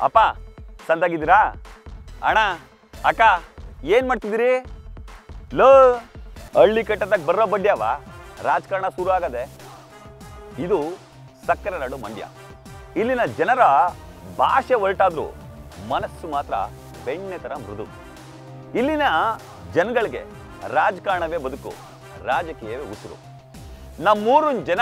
ಅಪ್ಪ ಸಂದಾಗಿದ್ದೀರಾ ಅಣ್ಣ ಅಕ್ಕ ಏನು ಮಾಡ್ತಿದ್ದೀರಿ ಲೋ ಹಳ್ಳಿ ಕಟ್ಟದಾಗ ಬರೋ ಬಡ್ಡ್ಯಾವ ರಾಜಕಾರಣ ಶುರು ಆಗದೆ ಇದು ಸಕ್ಕರೆ ನಾಡು ಮಂಡ್ಯ ಇಲ್ಲಿನ ಜನರ ಭಾಷೆ ಹೊರಟಾದ್ರೂ ಮನಸ್ಸು ಮಾತ್ರ ಬೆಣ್ಣೆ ಥರ ಮೃದು ಇಲ್ಲಿನ ಜನಗಳಿಗೆ ರಾಜಕಾರಣವೇ ಬದುಕು ರಾಜಕೀಯವೇ ಉಸಿರು ನಮ್ಮೂರು ಜನ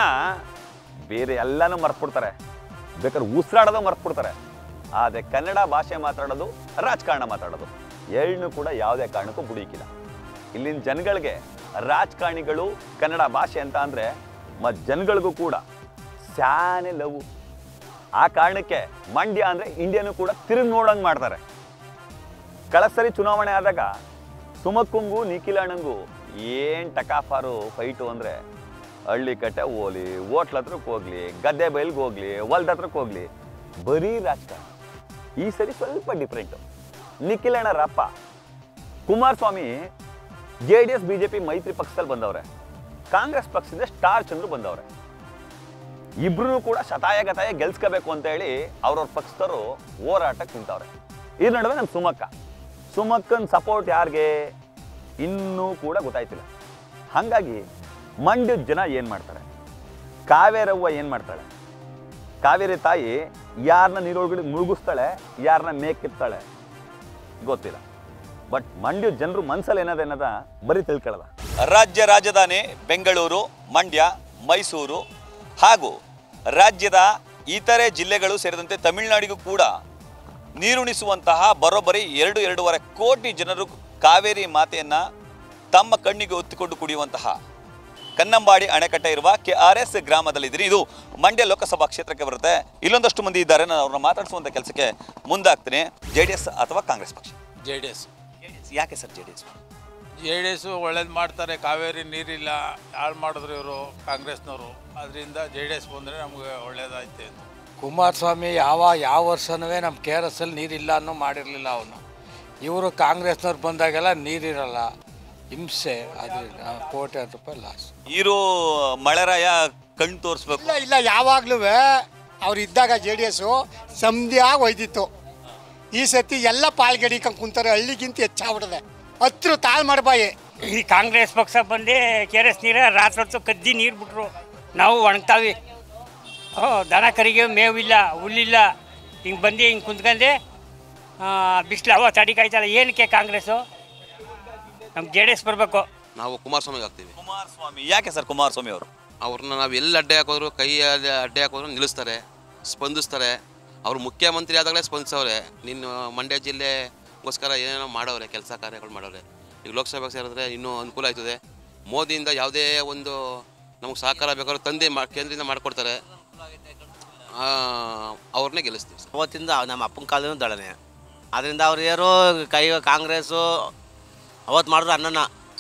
ಬೇರೆ ಎಲ್ಲನೂ ಮರ್ತ್ಬಿಡ್ತಾರೆ ಬೇಕಾದ್ರೆ ಉಸಿರಾಡೋದು ಮರ್ತ್ಬಿಡ್ತಾರೆ ಆದರೆ ಕನ್ನಡ ಭಾಷೆ ಮಾತಾಡೋದು ರಾಜಕಾರಣ ಮಾತಾಡೋದು ಎರಡನ್ನೂ ಕೂಡ ಯಾವುದೇ ಕಾರಣಕ್ಕೂ ಬುಡೀಕಿಲ್ಲ ಇಲ್ಲಿನ ಜನಗಳಿಗೆ ರಾಜಕಾರಣಿಗಳು ಕನ್ನಡ ಭಾಷೆ ಅಂತ ಅಂದರೆ ಮತ್ತು ಜನಗಳಿಗೂ ಕೂಡ ಸ್ಯಾನೆ ಲವ್ ಆ ಕಾರಣಕ್ಕೆ ಮಂಡ್ಯ ಅಂದರೆ ಇಂಡಿಯನು ಕೂಡ ತಿರುಗಿ ನೋಡಂಗೆ ಮಾಡ್ತಾರೆ ಕಳೆದ ಸರಿ ಚುನಾವಣೆ ಆದಾಗ ಸುಮಕ್ಕಂಗೂ ನಿಖಿಲಣ್ಣಂಗೂ ಏನು ಟಕಾಫಾರು ಫೈಟು ಅಂದರೆ ಹಳ್ಳಿ ಕಟ್ಟೆ ಹೋಗ್ಲಿ ಹೋಟ್ಲ ಹತ್ರಕ್ಕೆ ಹೋಗ್ಲಿ ಗದ್ದೆ ಬೈಲ್ಗೆ ಹೋಗ್ಲಿ ಹೊಲ್ದ ಹತ್ರಕ್ಕೆ ಹೋಗ್ಲಿ ಬರೀ ರಾಜಕಾರಣ ಈ ಸರಿ ಸ್ವಲ್ಪ ಡಿಫ್ರೆಂಟು ನಿಖಿಲಣ್ಣರ ಅಪ್ಪ Kumaraswamy J D S B J P ಮೈತ್ರಿ ಪಕ್ಷದಲ್ಲಿ ಬಂದವ್ರೆ ಕಾಂಗ್ರೆಸ್ ಪಕ್ಷದಿಂದ ಸ್ಟಾರ್ ಚಂದ್ರು ಬಂದವ್ರೆ ಇಬ್ರು ಕೂಡ ಶತಾಯ ಗತಾಯ ಗೆಲ್ಸ್ಕೋಬೇಕು ಅಂತ ಹೇಳಿ ಅವ್ರವ್ರ ಪಕ್ಷದವರು ಹೋರಾಟಕ್ಕೆ ನಿಂತವ್ರೆ ಈ ನಡುವೆ ನಮ್ಮ ಸುಮಕ್ಕ ಸುಮಕ್ಕನ ಸಪೋರ್ಟ್ ಯಾರಿಗೆ ಇನ್ನೂ ಕೂಡ ಗೊತ್ತಾಯ್ತಿಲ್ಲ ಹಾಗಾಗಿ ಮಂಡ್ಯದ ಜನ ಏನು ಮಾಡ್ತಾರೆ ಕಾವೇರವ್ವ ಏನು ಮಾಡ್ತಾಳೆ ಕಾವೇರಿ ತಾಯಿ ಯಾರನ್ನ ನೀರೊಳಗಡೆ ಮುಳುಗಿಸ್ತಾಳೆ ಯಾರನ್ನ ಮೇಕಿರ್ತಾಳೆ ಗೊತ್ತಿಲ್ಲ ಬಟ್ ಮಂಡ್ಯದ ಜನರು ಮನ್ಸಲ್ಲಿ ಏನದ ಏನದ ಬರೀ ತಿಳ್ಕೊಳ್ಳಲ್ಲ ರಾಜ್ಯ ರಾಜಧಾನಿ ಬೆಂಗಳೂರು ಮಂಡ್ಯ ಮೈಸೂರು ಹಾಗೂ ರಾಜ್ಯದ ಇತರೆ ಜಿಲ್ಲೆಗಳು ಸೇರಿದಂತೆ ತಮಿಳುನಾಡಿಗೂ ಕೂಡ ನೀರುಣಿಸುವಂತಹ ಬರೋಬ್ಬರಿ ಎರಡು ಎರಡೂವರೆ ಕೋಟಿ ಜನರು ಕಾವೇರಿ ಮಾತೆಯನ್ನ ತಮ್ಮ ಕಣ್ಣಿಗೆ ಒತ್ತಿಕೊಂಡು ಕುಡಿಯುವಂತಹ ಕನ್ನಂಬಾಡಿ ಅಣೆಕಟ್ಟೆ ಇರುವ ಕೆ ಆರ್ ಎಸ್ ಗ್ರಾಮದಲ್ಲಿದ್ದೀರಿ ಇದು ಮಂಡ್ಯ ಲೋಕಸಭಾ ಕ್ಷೇತ್ರಕ್ಕೆ ಬರುತ್ತೆ ಇಲ್ಲೊಂದಷ್ಟು ಮಂದಿ ಇದ್ದಾರೆ ನಾನು ಅವ್ರನ್ನ ಮಾತಾಡಿಸುವಂಥ ಕೆಲಸಕ್ಕೆ ಮುಂದಾಗ್ತೀನಿ ಜೆ ಡಿ ಎಸ್ ಅಥವಾ ಕಾಂಗ್ರೆಸ್ ಪಕ್ಷ ಜೆ ಡಿ ಎಸ್ ಯಾಕೆ sir J D S J D S ಒಳ್ಳೇದು ಮಾಡ್ತಾರೆ ಕಾವೇರಿ ನೀರಿಲ್ಲ ಹಾಳು ಮಾಡಿದ್ರು ಇವರು ಕಾಂಗ್ರೆಸ್ನವರು ಅದರಿಂದ ಜೆ ಡಿ ಎಸ್ ಬಂದರೆ ನಮಗೆ ಒಳ್ಳೇದಾಯ್ತು ಅಂತ ಕುಮಾರಸ್ವಾಮಿ ಯಾವ ಯಾವ ವರ್ಷನೂ ನಮ್ಮ ಕೆ ಆರ್ ಎಸ್ ಅಲ್ಲಿ ನೀರಿಲ್ಲ ಅನ್ನೋ ಮಾಡಿರಲಿಲ್ಲ ಅವನು ಇವರು ಕಾಂಗ್ರೆಸ್ನವ್ರು ಬಂದಾಗೆಲ್ಲ ನೀರಿರಲ್ಲ ಹಿಂಸೆ ಅದರಿಂದ ಕೋಟ್ಯಾಂತರ ರೂಪಾಯಿ ಲಾಸ್ ಇರು ಮಳೆರಾಯ ಕಣ್ ತೋರಿಸ್ಬೇಕು ಇಲ್ಲ ಇಲ್ಲ ಯಾವಾಗಲೂ ಅವ್ರು ಇದ್ದಾಗ ಜೆ ಡಿ ಎಸ್ಸು ಸಮಧಿಯಾಗಿ ಒಯ್ದಿತ್ತು ಈ ಸತಿ ಎಲ್ಲ ಪಾಲ್ಗಡಿಕೊಂಡು ಕುಂತಾರೆ ಹಳ್ಳಿಗಿಂತ ಹೆಚ್ಚಾಗ್ಬಿಡದೆ ಹತ್ರ ತಾಳ್ ಮಾಡಬಾಯಿ ಈ ಕಾಂಗ್ರೆಸ್ ಪಕ್ಷ ಬಂದು ಕೆ ಆರ್ ಎಸ್ ನೀರ ರಾತ್ರಿ ಹೊತ್ತು ಕದ್ದಿ ನೀರು ಬಿಟ್ರು ನಾವು ಒಣಗ್ತಾವಿ ಹ್ಞೂ ದನ ಕರಿಗೆ ಮೇವಿಲ್ಲ ಹುಲ್ಲಿಲ್ಲ ಹಿಂಗೆ ಬಂದು ಹಿಂಗೆ ಕುಂತ್ಕೊಂಡೆ ಬಿಸಿಲು ಅವ ತಡಿ ಕಾಯ್ತಲ್ಲ ಏನಕ್ಕೆ ಕಾಂಗ್ರೆಸ್ಸು ನಮ್ಗೆ ಜೆ ಡಿ ಎಸ್ ಬರಬೇಕು ನಾವು ಕುಮಾರಸ್ವಾಮಿಗೆ ಹಾಕ್ತೀವಿ ಕುಮಾರಸ್ವಾಮಿ ಯಾಕೆ ಸರ್ ಕುಮಾರಸ್ವಾಮಿ ಅವರು ಅವ್ರನ್ನ ನಾವು ಎಲ್ಲಿ ಅಡ್ಡೆ ಹಾಕೋದ್ರು ಕೈಯಲ್ಲಿ ಅಡ್ಡೆ ಹಾಕೋದ್ರು ನಿಲ್ಲಿಸ್ತಾರೆ ಸ್ಪಂದಿಸ್ತಾರೆ ಅವ್ರು ಮುಖ್ಯಮಂತ್ರಿ ಆದಾಗಲೇ ಸ್ಪಂದಿಸವ್ರೆ ನೀನು ಮಂಡ್ಯ ಜಿಲ್ಲೆಗೋಸ್ಕರ ಏನೇನೋ ಮಾಡವ್ರೆ ಕೆಲಸ ಕಾರ್ಯಗಳು ಮಾಡವ್ರೆ ಈಗ ಲೋಕಸಭೆಗೆ ಸೇರಿದ್ರೆ ಇನ್ನೂ ಅನುಕೂಲ ಆಯ್ತದೆ ಮೋದಿಯಿಂದ ಯಾವುದೇ ಒಂದು ನಮಗೆ ಸಹಕಾರ ಬೇಕಾದ್ರೂ ತಂದೆ ಮಾ ಕೇಂದ್ರದಿಂದ ಮಾಡಿಕೊಡ್ತಾರೆ ಅವ್ರನ್ನೇ ಗೆಲ್ಲಿಸ್ತೀವಿ ಸರ್ ಅವತ್ತಿಂದ ನಮ್ಮ ಅಪ್ಪನ ಕಾಲದಿಂದ ದಳನೆ ಅದರಿಂದ ಅವ್ರು ಯಾರು ಕೈ ಕಾಂಗ್ರೆಸ್ಸು ಅವತ್ತು ಮಾಡಿದ್ರು ಅನ್ನನ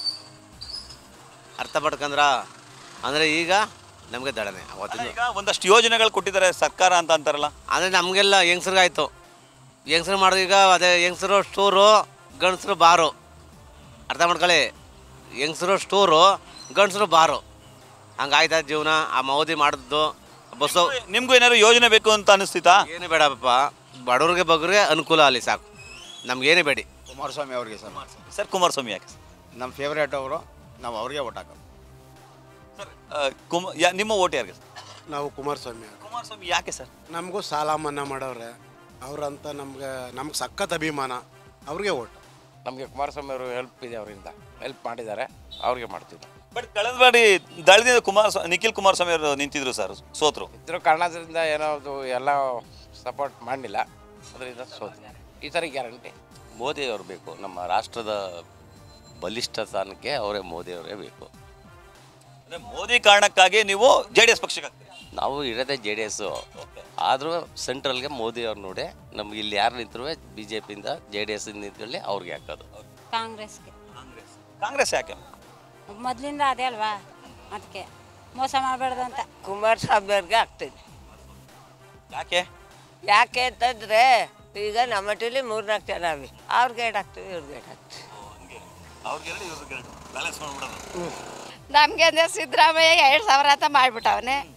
ಅರ್ಥ ಪಡ್ಕಂದ್ರ ಅಂದರೆ ಈಗ ನಮಗೆ ದಳನೆ ಅವತ್ತಿಂದ ಈಗ ಒಂದಷ್ಟು ಯೋಜನೆಗಳು ಕೊಟ್ಟಿದ್ದಾರೆ ಸರ್ಕಾರ ಅಂತ ಅಂತಾರಲ್ಲ ಅಂದರೆ ನಮಗೆಲ್ಲ ಹೆಂಗ್ಸ್ರಿಗಾಯ್ತು ಹೆಂಗ್ಸ್ರು ಮಾಡಿದ್ರು ಈಗ ಅದೇ ಹೆಂಗ್ಸರು ಸ್ಟೋರು ಗಂಡಸರು ಬಾರು ಅರ್ಥ ಮಾಡ್ಕೊಳ್ಳಿ ಹೆಂಗ್ಸರು ಸ್ಟೋರು ಗಂಡಸರು ಬಾರು ಹಂಗಾಯ್ತಾ ಜೀವನ ಆ ಮೋದಿ ಮಾಡಿದ್ದು ಬಸ್ಸು ನಿಮ್ಗೂ ಏನಾದ್ರು ಯೋಜನೆ ಬೇಕು ಅಂತ ಅನಿಸ್ತಿತಾ ಏನು ಬೇಡಪ್ಪ ಬಡವ್ರಿಗೆ ಬಗ್ರಿಗೆ ಅನುಕೂಲ ಅಲ್ಲಿ ಸಾಕು ನಮ್ಗೇನೇ ಬೇಡಿ ಕುಮಾರಸ್ವಾಮಿ ಅವ್ರಿಗೆ ಸರ್ ಸರ್ ಕುಮಾರಸ್ವಾಮಿ ಯಾಕೆ ನಮ್ಮ ಫೇವ್ರೇಟ್ ಅವರು ನಾವು ಅವ್ರಿಗೆ ಓಟ್ ಹಾಕೋದು ಸರ್ ಕುಮ ಯಾ- ನಿಮ್ಮ ಓಟ್ ಯಾರಿಗೆ ಸರ್ ನಾವು ಕುಮಾರಸ್ವಾಮಿ ಕುಮಾರಸ್ವಾಮಿ ಯಾಕೆ ಸರ್ ನಮಗೂ ಸಾಲ ಮನ್ನಾ ಮಾಡವ್ರೆ ಅವ್ರಂತ ನಮ್ಗೆ ನಮ್ಗೆ ಸಖತ್ ಅಭಿಮಾನ ಅವ್ರಿಗೆ ಓಟ್ ನಮಗೆ ಕುಮಾರಸ್ವಾಮಿ ಅವರು ಹೆಲ್ಪ್ ಇದೆ ಅವರಿಂದ ಹೆಲ್ಪ್ ಮಾಡಿದ್ದಾರೆ ಅವ್ರಿಗೆ ಮಾಡ್ತಿದ್ದೆ ಬಟ್ ಕಳೆದ ಬಾರಿ ದಳದಿಂದ ಕುಮಾರಸ್ವಾಮಿ ನಿಖಿಲ್ ಕುಮಾರಸ್ವಾಮಿ ಅವರು ನಿಂತಿದ್ರು ಸರ್ ಸೋತ್ರು ಇದ್ರ ಕಾರಣದಿಂದ ಏನೋ ಅದು ಎಲ್ಲ ಸಪೋರ್ಟ್ ಮಾಡಲಿಲ್ಲ ಅದರಿಂದ ಸೋತು ಈ ಥರ ಗ್ಯಾರಂಟಿ ಮೋದಿಯವರು ಬೇಕು ನಮ್ಮ ರಾಷ್ಟ್ರದ ಬಲಿಷ್ಠ ಸ್ಥಾನಕ್ಕೆ ಅವರೇ ಮೋದಿಯವರೇ ಬೇಕು ಅಂದ್ರೆ ಮೋದಿ ಕಾರಣಕ್ಕಾಗಿ ನೀವು ಜೆ ಡಿ ಎಸ್ ಪಕ್ಷಕ್ಕೆ ಹಾಕ್ತೀರಿ. ನಾವು ಇರೋದೇ ಜೆ ಡಿ ಎಸ್ಸು ಆದರೂ ಸೆಂಟ್ರಲ್ಗೆ ಮೋದಿಯವ್ರು ನೋಡಿ ನಮ್ಗೆ ಇಲ್ಲಿ ಯಾರು ನಿಂತರೂ ಬಿ ಜೆ ಪಿಯಿಂದ ಜೆ ಡಿ ಎಸ್ ನಿಂತ್ಕೊಳ್ಳಿ ಅವ್ರಿಗೆ ಹಾಕೋದು ಕಾಂಗ್ರೆಸ್ಗೆ ಕಾಂಗ್ರೆಸ್ ಯಾಕೆ ಮೊದಲಿಂದ ಅದೇ ಅಲ್ವಾ ಅದಕ್ಕೆ ಮೋಸ ಮಾಡಬಾರ್ದು ಅಂತ ಕುಮಾರಸ್ವಾಮಿ ಅವ್ರಿಗೆ ಆಗ್ತದೆ ಯಾಕೆ ಯಾಕೆ ಅಂತಂದ್ರೆ ಈಗ ನಮ್ಮ ಮಟ್ಟಲ್ಲಿ ಮೂರ್ನಾಲ್ಕು ಜನ ಅವಿ ಅವ್ರಿಗೆ ಏಟ್ ಹಾಕ್ತೀವಿ ಇವ್ರಿಗೆ ಏಟ್ ಹಾಕ್ತೀವಿ ಅವ್ರಿಗೆರಡು ಇವ್ರಿಗೆರಡು ಬ್ಯಾಲೆನ್ಸ್ ಮಾಡ್ಬಿಡೋದು ನಮಗೆ ಅಂದರೆ ಸಿದ್ದರಾಮಯ್ಯ ಎರಡು ಸಾವಿರ ಅಂತ ಮಾಡಿಬಿಟ್ಟವನೆ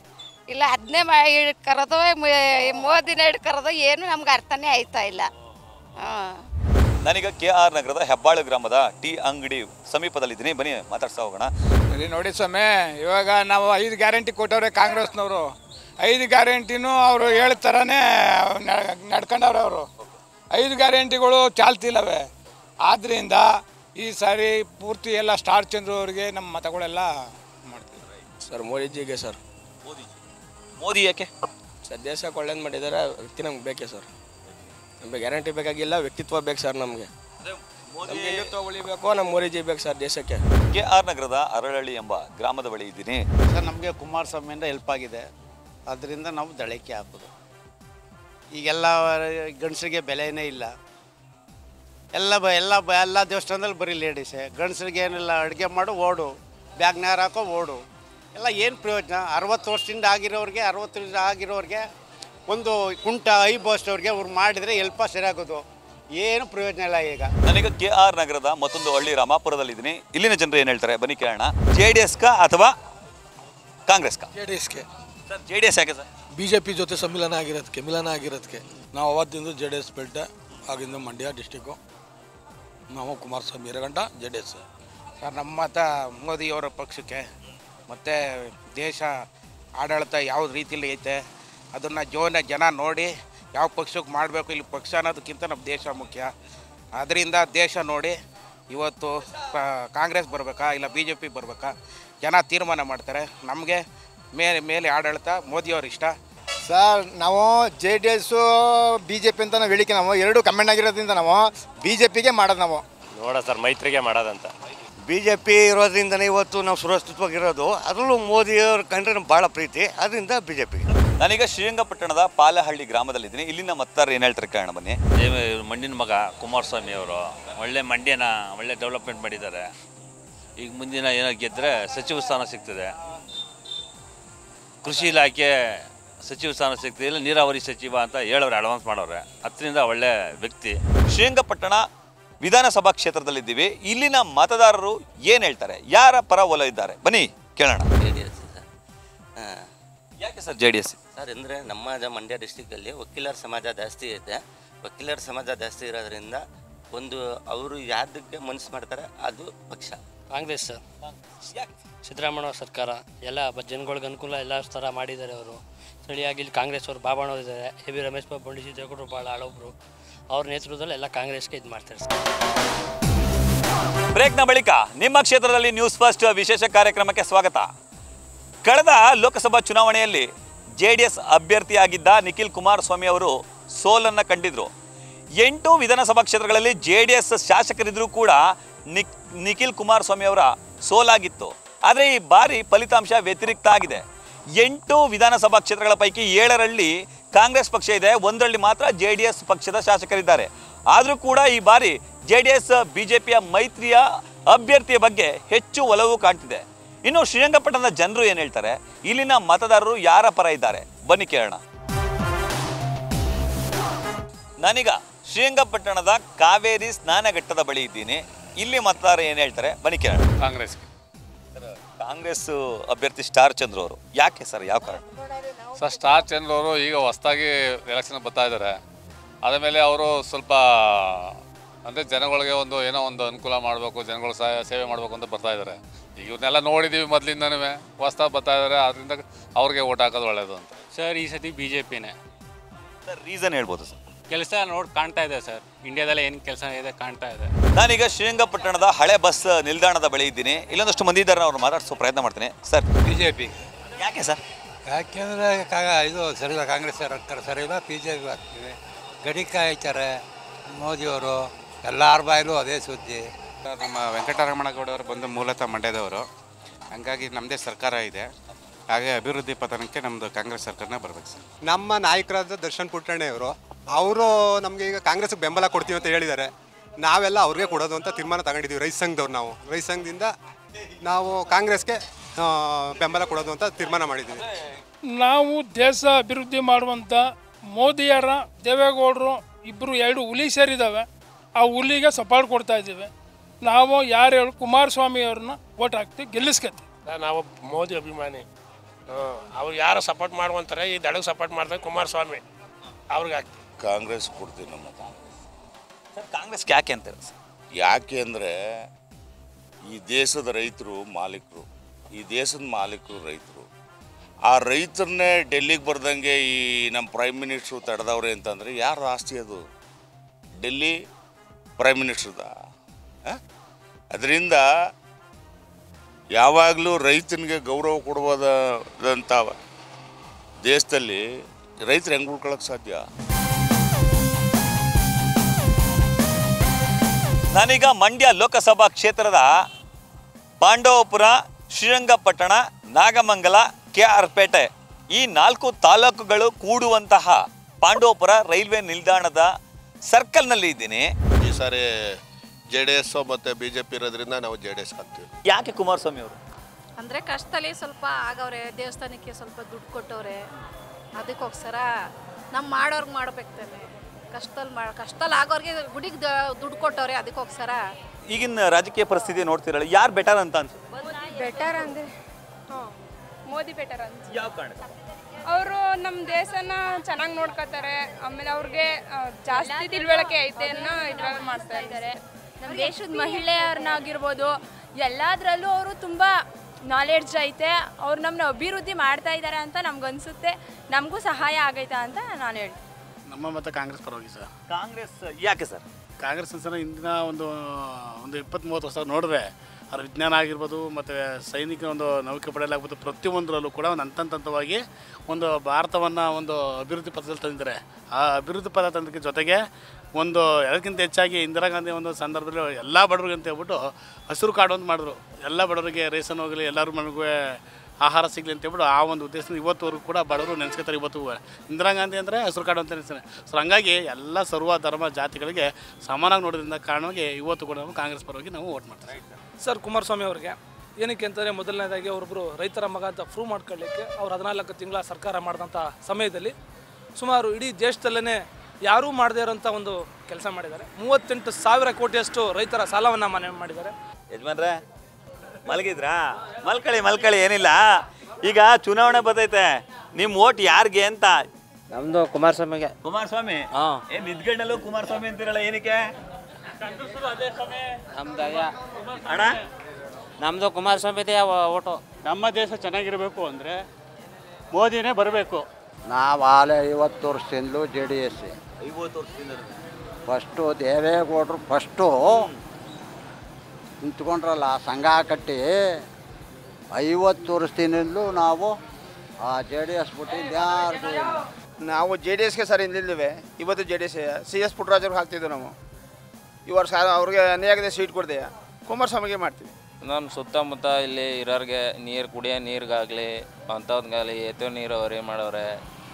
ಇಲ್ಲ ಅದನ್ನೇ ಹಿಡ್ಕರೋದು ಮೋದಿನ ಹಿಡ್ಕರೋದು ಏನು ನಮ್ಗೆ ಅರ್ಥನೇ ಆಯ್ತಾ ಇಲ್ಲ ಹಾಂ ನಾನೀಗ ಕೆ ಆರ್ ನಗರದ ಹೆಬ್ಬಾಳು ಗ್ರಾಮದ ಟೀ ಅಂಗಡಿ ಸಮೀಪದಲ್ಲಿದ್ದೀನಿ ಬನ್ನಿ ಮಾತಾಡ್ತಾ ಹೋಗೋಣ ಇಲ್ಲಿ ನೋಡಿ ಸ್ವಾಮಿ ಇವಾಗ ನಾವು ಐದು ಗ್ಯಾರಂಟಿ ಕೊಟ್ಟವ್ರೆ ಕಾಂಗ್ರೆಸ್ನವರು ಐದು ಗ್ಯಾರಂಟಿನೂ ಅವರು ಹೇಳ್ತಾರನೇ ನಡ್ಕೊಂಡವ್ರೆ ಅವರು ಐದು ಗ್ಯಾರಂಟಿಗಳು ಚಾಲ್ತಿಲ್ಲವೆ ಆದ್ದರಿಂದ ಈ ಸಾರಿ ಪೂರ್ತಿ ಎಲ್ಲ ಸ್ಟಾರ್ ಚಂದ್ರು ಅವರಿಗೆ ನಮ್ಮ ಮತಗಳೆಲ್ಲ ಮಾಡ್ತೀವಿ ಸರ್ ಮೋದಿಜಿಗೆ ಸರ್ ಮೋದಿ ಯಾಕೆ ಸರ್ ದೇಶಕ್ಕೆ ಒಳ್ಳೇದು ಮಾಡಿದ್ದಾರೆ ವ್ಯಕ್ತಿ ನಮ್ಗೆ ಬೇಕೇ ಸರ್ ನಮಗೆ ಗ್ಯಾರಂಟಿ ಬೇಕಾಗಿಲ್ಲ ವ್ಯಕ್ತಿತ್ವ ಬೇಕು ಸರ್ ನಮಗೆ ನಮ್ಗೆ ಹಿಂದುತ್ವ ಉಳಿಬೇಕು ನಮ್ಮ ಮೋದಿಜಿ ಬೇಕು ಸರ್ ದೇಶಕ್ಕೆ ಕೆ ಆರ್ ನಗರದ ಅರಳಹಳ್ಳಿ ಎಂಬ ಗ್ರಾಮದ ಬಳಿ ಇದ್ದೀನಿ ಸರ್ ನಮಗೆ ಕುಮಾರಸ್ವಾಮಿಯಿಂದ ಹೆಲ್ಪ್ ಆಗಿದೆ ಅದರಿಂದ ನಾವು ದಳಕ್ಕೆ ಹಾಕೋದು ಈಗೆಲ್ಲ ಗಂಡಸರಿಗೆ ಬೆಲೆನೇ ಇಲ್ಲ ಎಲ್ಲ ಬ ಎಲ್ಲ ಬ ಎಲ್ಲ ದೇವಸ್ಥಾನದಲ್ಲಿ ಬರೀ ಲೇಡೀಸೇ ಗಂಡಸರಿಗೆ ಏನಿಲ್ಲ ಅಡುಗೆ ಮಾಡು ಓಡು ಬ್ಯಾಗ್ನಾರ ಹಾಕೋ ಓಡು ಎಲ್ಲ ಏನು ಪ್ರಯೋಜನ ಅರವತ್ತು ವರ್ಷದಿಂದ ಆಗಿರೋರಿಗೆ ಅರವತ್ತು ವರ್ಷ ಆಗಿರೋರಿಗೆ ಒಂದು ಕುಂಟ ಐ ಬೋಸ್ಟವ್ರಿಗೆ ಅವ್ರು ಮಾಡಿದರೆ ಎಲ್ಪ ಸರಿಯಾಗೋದು ಏನು ಪ್ರಯೋಜನ ಇಲ್ಲ ಈಗ ನಾನೀಗ ಕೆ ಆರ್ ನಗರದ ಮತ್ತೊಂದು ಹಳ್ಳಿ ರಾಮಾಪುರದಲ್ಲಿದ್ದೀನಿ ಇಲ್ಲಿನ ಜನರು ಏನು ಹೇಳ್ತಾರೆ ಬನ್ನಿ ಕೇಳೋಣ ಜೆ ಡಿ ಎಸ್ ಕಾ ಅಥವಾ ಕಾಂಗ್ರೆಸ್ ಕಾ ಜೆ ಡಿ ಎಸ್ಗೆ ಸರ್ ಜೆ ಡಿ ಎಸ್ ಯಾಕೆ ಸರ್ ಬಿ ಜೆ ಪಿ ಜೊತೆ ಸಮ್ಮಿಲನ ಆಗಿರೋದಕ್ಕೆ ಮಿಲನ ಆಗಿರೋದಕ್ಕೆ ನಾವು ಅವತ್ತಿಂದ ಜೆ ಡಿ ಎಸ್ ಬೆಲ್ಟ ಆಗಿಂದ ಮಂಡ್ಯ ಡಿಸ್ಟಿಕ್ಕು ನಾವು ಕುಮಾರಸ್ವಾಮಿ ಎರಗಂಟ ಜೆ ಡಿ ಎಸ್ ಸರ್ ನಮ್ಮ ಮತ ಮೋದಿಯವರ ಪಕ್ಷಕ್ಕೆ ಮತ್ತು ದೇಶ ಆಡಳಿತ ಯಾವ ರೀತಿಲಿ ಐತೆ ಅದನ್ನು ಜೋನ ಜನ ನೋಡಿ ಯಾವ ಪಕ್ಷಕ್ಕೆ ಮಾಡಬೇಕು ಇಲ್ಲಿ ಪಕ್ಷ ಅನ್ನೋದಕ್ಕಿಂತ ನಮ್ಮ ದೇಶ ಮುಖ್ಯ ಅದರಿಂದ ದೇಶ ನೋಡಿ ಇವತ್ತು ಕಾ- ಕಾಂಗ್ರೆಸ್ ಬರಬೇಕಾ ಇಲ್ಲ ಬಿ ಜೆ ಪಿ ಬರಬೇಕಾ ಜನ ತೀರ್ಮಾನ ಮಾಡ್ತಾರೆ ನಮಗೆ ಮೇಲೆ ಮೇಲೆ ಆಡಳಿತ ಮೋದಿಯವ್ರ ಇಷ್ಟ ಸರ್ ನಾವು J D S B J P ಅಂತ ನಾವು ಹೇಳಿಕೆ ನಾವು ಎರಡು ಕಮೆಂಟ್ ಆಗಿರೋದ್ರಿಂದ ನಾವು ಬಿ ಜೆ ಪಿಗೆ ಮಾಡೋದು ನಾವು ನೋಡ ಸರ್ ಮೈತ್ರಿಗೆ ಮಾಡೋದಂತ ಬಿ ಜೆ ಪಿ ಇರೋದ್ರಿಂದನೇ ಇವತ್ತು ನಾವು ಸುರಕ್ಷಿತವಾಗಿರೋದು ಅದರಲ್ಲೂ ಮೋದಿಯವ್ರ ಕಂಡ್ರೆ ನಮ್ಗೆ ಭಾಳ ಪ್ರೀತಿ ಅದರಿಂದ ಬಿ ಜೆ ಪಿ ನಾನೀಗ ಶ್ರೀರಂಗಪಟ್ಟಣದ ಪಾಲಹಳ್ಳಿ ಗ್ರಾಮದಲ್ಲಿದ್ದೀನಿ ಇಲ್ಲಿನ ಮತದಾರರು ಏನು ಹೇಳ್ತಾರೆ ಕೇಳೋಣ ಬನ್ನಿ ಮಂಡ್ಯನ ಮಗ ಕುಮಾರಸ್ವಾಮಿ ಅವರು ಒಳ್ಳೆ ಮಂಡ್ಯನ ಒಳ್ಳೆ ಡೆವಲಪ್ಮೆಂಟ್ ಮಾಡಿದ್ದಾರೆ ಈಗ ಮುಂದಿನ ಏನೋ ಗೆದ್ದರೆ ಸಚಿವ ಸ್ಥಾನ ಸಿಗ್ತದೆ ಕೃಷಿ ಇಲಾಖೆ ಸಚಿವ ಸ್ಥಾನ ಸಿಗ್ತದೆ ಇಲ್ಲ ನೀರಾವರಿ ಸಚಿವ ಅಂತ ಹೇಳೋರು ಅಡ್ವಾನ್ಸ್ ಮಾಡೋರೆ ಅದರಿಂದ ಒಳ್ಳೆ ವ್ಯಕ್ತಿ ಶ್ರೀರಂಗಪಟ್ಟಣ ವಿಧಾನಸಭಾ ಕ್ಷೇತ್ರದಲ್ಲಿದ್ದೀವಿ ಇಲ್ಲಿನ ಮತದಾರರು ಏನು ಹೇಳ್ತಾರೆ ಯಾರ ಪರ ಒಲ ಇದ್ದಾರೆ ಬನ್ನಿ ಕೇಳೋಣ ಜೆ ಡಿ ಎಸ್ ಸರ್ ಯಾಕೆ sir J D S sir ಅಂದರೆ ನಮ್ಮ ಜ- ಮಂಡ್ಯ ಡಿಸ್ಟಿಕಲ್ಲಿ ವಕೀಲರ ಸಮಾಜ ಜಾಸ್ತಿ ಐತೆ ವಕೀಲರ ಸಮಾಜ ಜಾಸ್ತಿ ಇರೋದ್ರಿಂದ ಒಂದು ಅವರು ಯಾವ್ದಕ್ಕೆ ಮನಸ್ಸು ಮಾಡ್ತಾರೆ ಅದು ಪಕ್ಷ ಕಾಂಗ್ರೆಸ್ ಸರ್ ಸಿದ್ದರಾಮಯ್ಯ ಸರ್ಕಾರ ಎಲ್ಲ ಬ ಜನಗಳಿಗೆ ಅನುಕೂಲ ಎಲ್ಲ ಥರ ಮಾಡಿದ್ದಾರೆ ಅವರು ಸ್ಥಳೀಯಾಗಿ ಇಲ್ಲಿ ಕಾಂಗ್ರೆಸ್ ಅವರು ಬಾಬಾಣವ್ರು ಇದ್ದಾರೆ ಎ ಬಿ ರಮೇಶ್ ಬಾಬು ಬಂಡಿ ಸಿದ್ದೇಗೌಡರು ಭಾಳ ಹಳಬ್ರು ಅವ್ರ ನೇತೃತ್ವದಲ್ಲಿ ಎಲ್ಲ ಕಾಂಗ್ರೆಸ್ಗೆ ಇದು ಮಾಡ್ತಾರೆ ಸರ್ ಬ್ರೇಕ್ನ ಬಳಿಕ ನಿಮ್ಮ ಕ್ಷೇತ್ರದಲ್ಲಿ ನ್ಯೂಸ್ ಫಸ್ಟ್ ವಿಶೇಷ ಕಾರ್ಯಕ್ರಮಕ್ಕೆ ಸ್ವಾಗತ ಕಳೆದ ಲೋಕಸಭಾ ಚುನಾವಣೆಯಲ್ಲಿ ಜೆ ಡಿ ಎಸ್ ಅಭ್ಯರ್ಥಿಯಾಗಿದ್ದ ನಿಖಿಲ್ ಕುಮಾರಸ್ವಾಮಿ ಅವರು ಸೋಲನ್ನು ಕಂಡಿದ್ರು ಎಂಟು ವಿಧಾನಸಭಾ ಕ್ಷೇತ್ರಗಳಲ್ಲಿ ಜೆ ಡಿ ಎಸ್ ಶಾಸಕರಿದ್ರೂ ಕೂಡ ನಿಕ್ ನಿಖಿಲ್ ಕುಮಾರಸ್ವಾಮಿ ಅವರ ಸೋಲಾಗಿತ್ತು ಆದರೆ ಈ ಬಾರಿ ಫಲಿತಾಂಶ ವ್ಯತಿರಿಕ್ತ ಆಗಿದೆ ಎಂಟು ವಿಧಾನಸಭಾ ಕ್ಷೇತ್ರಗಳ ಪೈಕಿ ಏಳರಲ್ಲಿ ಕಾಂಗ್ರೆಸ್ ಪಕ್ಷ ಇದೆ ಒಂದರಲ್ಲಿ ಮಾತ್ರ ಜೆ ಡಿ ಎಸ್ ಪಕ್ಷದ ಶಾಸಕರಿದ್ದಾರೆ ಆದರೂ ಕೂಡ ಈ ಬಾರಿ J D S B J ಪಿಯ ಮೈತ್ರಿಯ ಅಭ್ಯರ್ಥಿಯ ಬಗ್ಗೆ ಹೆಚ್ಚು ಒಲವು ಕಾಣ್ತಿದೆ ಇನ್ನು ಶ್ರೀರಂಗಪಟ್ಟಣದ ಜನರು ಏನು ಹೇಳ್ತಾರೆ ಇಲ್ಲಿನ ಮತದಾರರು ಯಾರ ಪರ ಇದ್ದಾರೆ ಬನ್ನಿ ಕೇಳೋಣ ನಾನೀಗ ಶ್ರೀರಂಗಪಟ್ಟಣದ ಕಾವೇರಿ ಸ್ನಾನಘಟ್ಟದ ಬಳಿ ಇದ್ದೀನಿ ಇಲ್ಲಿ ಮತದಾರರು ಏನು ಹೇಳ್ತಾರೆ ಬನ್ನಿ ಕೇಳೋಣ ಕಾಂಗ್ರೆಸ್ ಕಾಂಗ್ರೆಸ್ ಅಭ್ಯರ್ಥಿ ಸ್ಟಾರ್ ಚಂದ್ರ ಅವರು ಯಾಕೆ ಸರ್ ಯಾವ ಕಾರಣ ಸರ್ ಸ್ಟಾರ್ ಚಂದ್ರ ಅವರು ಈಗ ಹೊಸ್ದಾಗಿ ಎಲೆಕ್ಷನ್ ಬರ್ತಾ ಇದ್ದಾರೆ ಆದಮೇಲೆ ಅವರು ಸ್ವಲ್ಪ ಅಂದರೆ ಜನಗಳಿಗೆ ಒಂದು ಏನೋ ಒಂದು ಅನುಕೂಲ ಮಾಡಬೇಕು ಜನಗಳ ಸಹಾಯ ಸೇವೆ ಮಾಡಬೇಕು ಅಂತ ಬರ್ತಾ ಇದ್ದಾರೆ ಈಗ ಇವನ್ನೆಲ್ಲ ನೋಡಿದ್ದೀವಿ ಮೊದಲಿಂದನೂ ಹೊಸ್ದಾಗಿ ಬರ್ತಾ ಇದ್ದಾರೆ ಅದರಿಂದ ಅವ್ರಿಗೆ ಓಟ್ ಹಾಕೋದು ಒಳ್ಳೆಯದು ಅಂತ ಸರ್ ಈ ಸತಿ ಬಿ ಜೆ ಪಿನೇ ಸರ್ ರೀಸನ್ ಹೇಳ್ಬೋದು ಸರ್ ಕೆಲಸ ನೋಡಿ ಕಾಣ್ತಾ ಇದೆ ಸರ್ ಇಂಡಿಯಾದಲ್ಲೇ ಏನು ಕೆಲಸ ಇದೆ ಕಾಣ್ತಾ ಇದೆ ನಾನೀಗ ಶ್ರೀರಂಗಪಟ್ಟಣದ ಹಳೆ ಬಸ್ ನಿಲ್ದಾಣದ ಬಳಿ ಇದ್ದೀನಿ ಇಲ್ಲೊಂದಷ್ಟು ಮಂದಿ ಇದ್ದಾರೆ ಅವ್ರು ಮಾತಾಡಿಸೋ ಪ್ರಯತ್ನ ಮಾಡ್ತೀನಿ ಸರ್ ಬಿ ಜೆ ಪಿ ಯಾಕೆ ಸರ್ ಯಾಕೆಂದರೆ ಕಾಗ ಇದು ಸರಿಯಿಲ್ಲ ಕಾಂಗ್ರೆಸ್ ಸರ್ಕಾರ ಸರಿಯಿಲ್ಲ ಬಿ ಜೆ ಪಿ ಆಗ್ತಿದೆ ಗಡಿ ಕಾಯ್ತಾರೆ ಮೋದಿಯವರು ಎಲ್ಲರ ಬಾಯಲ್ಲೂ ಅದೇ ಸುದ್ದಿ ನಮ್ಮ ವೆಂಕಟರಮಣಗೌಡವರು ಬಂದು ಮೂಲತಃ ಮಂಡ್ಯದವರು ಹಂಗಾಗಿ ನಮ್ಮದೇ ಸರ್ಕಾರ ಇದೆ ಹಾಗೆ ಅಭಿವೃದ್ಧಿ ಪತನಕ್ಕೆ ನಮ್ಮದು ಕಾಂಗ್ರೆಸ್ ಸರ್ಕಾರನೇ ಬರ್ಬೇಕು ಸರ್ ನಮ್ಮ ನಾಯಕರಾದ ದರ್ಶನ್ ಪುಟ್ಟಣ್ಣೆ ಅವರು ಅವರು ನಮಗೆ ಈಗ ಕಾಂಗ್ರೆಸ್ಗೆ ಬೆಂಬಲ ಕೊಡ್ತೀವಿ ಅಂತ ಹೇಳಿದ್ದಾರೆ ನಾವೆಲ್ಲ ಅವ್ರಿಗೆ ಕೊಡೋದು ಅಂತ ತೀರ್ಮಾನ ತಗೊಂಡಿದ್ದೀವಿ ರೈತ ಸಂಘದವ್ರು ನಾವು ರೈತ ಸಂಘದಿಂದ ನಾವು ಕಾಂಗ್ರೆಸ್ಗೆ ಆ, ಬೆಂಬಲ ಕೊಡೋದು ಅಂತ ತೀರ್ಮಾನ ಮಾಡಿದ್ದೀವಿ ನಾವು ದೇಶ ಅಭಿವೃದ್ಧಿ ಮಾಡುವಂಥ ಮೋದಿಯರ ದೇವೇಗೌಡರು ಇಬ್ಬರು ಎರಡು ಹುಲಿ ಸೇರಿದ್ದಾವೆ ಆ ಹುಲಿಗೆ ಸಪೋರ್ಟ್ ಕೊಡ್ತಾ ಇದ್ದೀವಿ ನಾವು ಯಾರು ಹೇಳಿ ಕುಮಾರಸ್ವಾಮಿ ಅವ್ರನ್ನ ಓಟ್ ಹಾಕ್ತೀವಿ ಗೆಲ್ಲಿಸ್ಕತ್ತೀವಿ ನಾವು ಮೋದಿ ಅಭಿಮಾನಿ ಅವ್ರು ಯಾರು ಸಪೋರ್ಟ್ ಮಾಡುವಂತಾರೆ ಈ ದಳಗೆ ಸಪೋರ್ಟ್ ಮಾಡ್ತಾರೆ ಕುಮಾರಸ್ವಾಮಿ ಅವ್ರಿಗೆ ಹಾಕ್ತೀವಿ ಕಾಂಗ್ರೆಸ್ ಕೊಡ್ತೀವಿ ನಮ್ಮ ಕಾಂಗ್ರೆಸ್ಗೆ ಯಾಕೆ ಅಂತಾರೆ ಸರ್ ಯಾಕೆ ಅಂದರೆ ಈ ದೇಶದ ರೈತರು ಮಾಲೀಕರು ಈ ದೇಶದ ಮಾಲೀಕರು ರೈತರು ಆ ರೈತರನ್ನೇ ಡೆಲ್ಲಿಗೆ ಬರ್ದಂಗೆ ಈ ನಮ್ಮ ಪ್ರೈಮ್ ಮಿನಿಸ್ಟ್ರು ತಡೆದವ್ರೆ ಅಂತಂದರೆ ಯಾರ ಆಸ್ತಿ ಅದು ಡೆಲ್ಲಿ ಪ್ರೈಮ್ ಮಿನಿಸ್ಟ್ರದ ಅದರಿಂದ ಯಾವಾಗಲೂ ರೈತನಿಗೆ ಗೌರವ ಕೊಡ್ಬೋದಂಥ ದೇಶದಲ್ಲಿ ರೈತರು ಹೆಂಗೆ ಉಳ್ಕೊಳಕ್ಕೆ ಸಾಧ್ಯ ನಾನೀಗ ಮಂಡ್ಯ ಲೋಕಸಭಾ ಕ್ಷೇತ್ರದ ಪಾಂಡವಪುರ ಶ್ರೀರಂಗಪಟ್ಟಣ ನಾಗಮಂಗಲ ಕೆ ಆರ್ ಪೇಟೆ ಈ ನಾಲ್ಕು ತಾಲೂಕುಗಳು ಕೂಡುವಂತಹ ಪಾಂಡವಪುರ ರೈಲ್ವೆ ನಿಲ್ದಾಣದ ಸರ್ಕಲ್ನಲ್ಲಿ ಇದ್ದೀನಿ ಈ ಸಾರಿ ಜೆ ಡಿ ಎಸ್ ಮತ್ತು ಬಿ ಜೆ ಪಿ ಇರೋದ್ರಿಂದ ನಾವು ಜೆ ಡಿ ಎಸ್ ಹಾಕ್ತೀವಿ ಯಾಕೆ ಕುಮಾರಸ್ವಾಮಿ ಅವರು ಅಂದರೆ ಕಷ್ಟದಲ್ಲಿ ಸ್ವಲ್ಪ ಆಗವ್ರೆ ದೇವಸ್ಥಾನಕ್ಕೆ ಸ್ವಲ್ಪ ದುಡ್ಡು ಕೊಟ್ಟವ್ರೆ ಅದಕ್ಕೋಸ್ಕರ ನಮ್ಮ ಮಾಡೋರ್ಗೆ ಮಾಡ್ಬೇಕು ತಾನೆ ಕಷ್ಟದಲ್ಲಿ ಮಾಡ ಕಷ್ಟದಲ್ಲಿ ಆಗೋರಿಗೆ ಗುಡಿಗೆ ದುಡ್ಡು ಕೊಟ್ಟವ್ರೆ ಅದಕ್ಕೋಸ್ಕರ ಈಗಿನ ರಾಜಕೀಯ ಪರಿಸ್ಥಿತಿ ನೋಡ್ತಿರಲ್ಲ ಯಾರು ಬೆಟರ್ ಅಂತ ಅನ್ಸುತ್ತೆ ಬೆಟರ್ ಅಂದರೆ ಹಾಂ ಮೋದಿ ಬೆಟರ್ ಅಂತ ಯಾವ ಕಾರಣ ಅವರು ನಮ್ಮ ದೇಶನ ಚೆನ್ನಾಗಿ ನೋಡ್ಕೋತಾರೆ ಆಮೇಲೆ ಅವ್ರಿಗೆ ಆ, ಜಾಸ್ತಿ ತಿಳುವಳಿಕೆ ಐತೆ ಅನ್ನೋ ಇದ್ರಲ್ಲಿ ಮಾಡ್ತಾ ಇದ್ದಾರೆ ನಮ್ಮ ದೇಶದ ಮಹಿಳೆಯರನ್ನಾಗಿರ್ಬೋದು ಎಲ್ಲದರಲ್ಲೂ ಅವರು ತುಂಬ ನಾಲೆಡ್ಜ್ ಐತೆ ಅವ್ರು ನಮ್ಮನ್ನ ಅಭಿವೃದ್ಧಿ ಮಾಡ್ತಾ ಇದ್ದಾರೆ ಅಂತ ನಮ್ಗನ್ಸುತ್ತೆ ನಮಗೂ ಸಹಾಯ ಆಗೈತಾ ಅಂತ ನಾನು ಹೇಳ್ತೀನಿ ನಮ್ಮ ಮತ ಕಾಂಗ್ರೆಸ್ ಪರವಾಗಿ ಸರ್ ಕಾಂಗ್ರೆಸ್ ಯಾಕೆ ಸರ್ ಕಾಂಗ್ರೆಸ್ ಸರ್ ಇಂದಿನ ಒಂದು ಒಂದು ಇಪ್ಪತ್ತು ಮೂವತ್ತು ವರ್ಷ ನೋಡಿದ್ರೆ ಅದ್ರ ವಿಜ್ಞಾನ ಆಗಿರ್ಬೋದು ಮತ್ತು ಸೈನಿಕ ಒಂದು ನೌಕೆ ಪಡೆಯಲಾಗ್ಬೋದು ಪ್ರತಿಯೊಂದರಲ್ಲೂ ಕೂಡ ಒಂದು ಹಂತ ಹಂತವಾಗಿ ಒಂದು ಭಾರತವನ್ನು ಒಂದು ಅಭಿವೃದ್ಧಿ ಪಥದಲ್ಲಿ ತಂದಿದ್ದಾರೆ ಆ ಅಭಿವೃದ್ಧಿ ಪಥ ತಂದಕ್ಕೆ ಜೊತೆಗೆ ಒಂದು ಎಲ್ಲಕ್ಕಿಂತ ಹೆಚ್ಚಾಗಿ ಇಂದಿರಾ ಗಾಂಧಿ ಒಂದು ಸಂದರ್ಭದಲ್ಲಿ ಎಲ್ಲ ಬಡವರಿಗೆ ಅಂತ ಹೇಳ್ಬಿಟ್ಟು ಹಸಿರು ಕಾರ್ಡು ಅಂತ ಮಾಡಿದ್ರು ಎಲ್ಲ ಬಡವರಿಗೆ ರೇಷನ್ ಹೋಗಲಿ ಎಲ್ಲರೂ ಮನೆಗೂ ಆಹಾರ ಸಿಗಲಿ ಅಂತ ಹೇಳ್ಬಿಟ್ಟು ಆ ಒಂದು ಉದ್ದೇಶದಿಂದ ಇವತ್ತುವರೆಗೂ ಕೂಡ ಬಡವರು ನೆನೆಸ್ಕೊತಾರೆ ಇವತ್ತು ಇಂದಿರಾ ಗಾಂಧಿ ಅಂದರೆ ಹಸಿರು ಕಾರ್ಡು ಅಂತ ನೆನೆಸ್ತಾರೆ ಸೊ ಹಂಗಾಗಿ ಎಲ್ಲ ಸರ್ವ ಧರ್ಮ ಜಾತಿಗಳಿಗೆ ಸಮಾನಾಗಿ ನೋಡೋದ್ರಿಂದ ಕಾರಣವಾಗಿ ಇವತ್ತು ಕೂಡ ನಾವು ಕಾಂಗ್ರೆಸ್ ಪರವಾಗಿ ನಾವು ವೋಟ್ ಮಾಡ್ತೀವಿ ಸರ್ ಕುಮಾರಸ್ವಾಮಿ ಅವ್ರಿಗೆ ಏನಕ್ಕೆ ಅಂತಂದರೆ ಮೊದಲನೇದಾಗಿ ಅವರೊಬ್ಬರು ರೈತರ ಮಗ ಅಂತ ಪ್ರೂವ್ ಮಾಡ್ಕೊಳ್ಳಿಕ್ಕೆ ಅವ್ರು ಹದಿನಾಲ್ಕು ತಿಂಗಳ ಸರ್ಕಾರ ಮಾಡಿದಂಥ ಸಮಯದಲ್ಲಿ ಸುಮಾರು ಇಡೀ ದೇಶದಲ್ಲೇ ಯಾರೂ ಮಾಡದೇ ಇರೋಂಥ ಒಂದು ಕೆಲಸ ಮಾಡಿದ್ದಾರೆ ಮೂವತ್ತೆಂಟು ಸಾವಿರ ಕೋಟಿಯಷ್ಟು ರೈತರ ಸಾಲವನ್ನು ಮನೆ ಮಾಡಿದ್ದಾರೆ ಯಜಮಾನ್ರೆ ಮಲಗಿದ್ರಾ ಮಲ್ಕಳಿ ಮಲ್ಕಳಿ ಏನಿಲ್ಲ ಈಗ ಚುನಾವಣೆ ಬರ್ತೈತೆ ನಿಮ್ಮ ಓಟ್ ಯಾರಿಗೆ ಅಂತ ನಮ್ದು ಕುಮಾರಸ್ವಾಮಿಗೆ ಕುಮಾರಸ್ವಾಮಿ ಏನ್ ನಿದ್ಗಣ್ಣಲ್ಲೂ ಕುಮಾರಸ್ವಾಮಿ ಅಂತಿರಲ್ಲ ಏನಕ್ಕೆ ನಮ್ದು ಅದೇ ಅಣ್ಣ ನಮ್ದು ಕುಮಾರಸ್ವಾಮಿದೇ ಓಟು ನಮ್ಮ ದೇಶ ಚೆನ್ನಾಗಿರಬೇಕು ಅಂದರೆ ಮೋದಿನೇ ಬರಬೇಕು ನಾವು ಆಲೆ ಐವತ್ತು ವರ್ಷದಿಂದಲೂ ಜೆ ಡಿ ಎಸ್ ಐವತ್ತು ವರ್ಷದಿಂದ ಫಸ್ಟು ದೇವೇಗೌಡರು ಫಸ್ಟು ನಿಂತ್ಕೊಂಡ್ರಲ್ಲ ಸಂಘ ಕಟ್ಟಿ ಐವತ್ತು ವರ್ಷದಿಂದಲೂ ನಾವು ಆ ಜೆ ಡಿ ಎಸ್ ಬಿಟ್ಟು ಯಾರಿಗೂ ಇಲ್ಲ ನಾವು ಜೆ ಡಿ ಎಸ್ಗೆ ಸರ್ ನಿಲ್ಲಿದ್ದೇವೆ ಇವತ್ತು J D S C S ಪುಟ್ಟರಾಜವ್ರಿಗೆ ಹಾಕ್ತಿದ್ವಿ ನಾವು ಇವರು ಸರ್ ಅವ್ರಿಗೆ ಅನ್ಯಾಯದ ಸೀಟ್ ಕೊಡ್ದೆ ಕುಮಾರಸ್ವಾಮಿಗೆ ಮಾಡ್ತೀವಿ ನಮ್ಮ ಸುತ್ತಮುತ್ತ ಇಲ್ಲಿ ಇರೋರಿಗೆ ನೀರು ಕುಡಿಯೋ ನೀರಿಗಾಗಲಿ ಅಂಥವ್ರಿಗಾಗಲಿ ಎತ್ತೋ ನೀರಾವರಿ ಮಾಡವ್ರೆ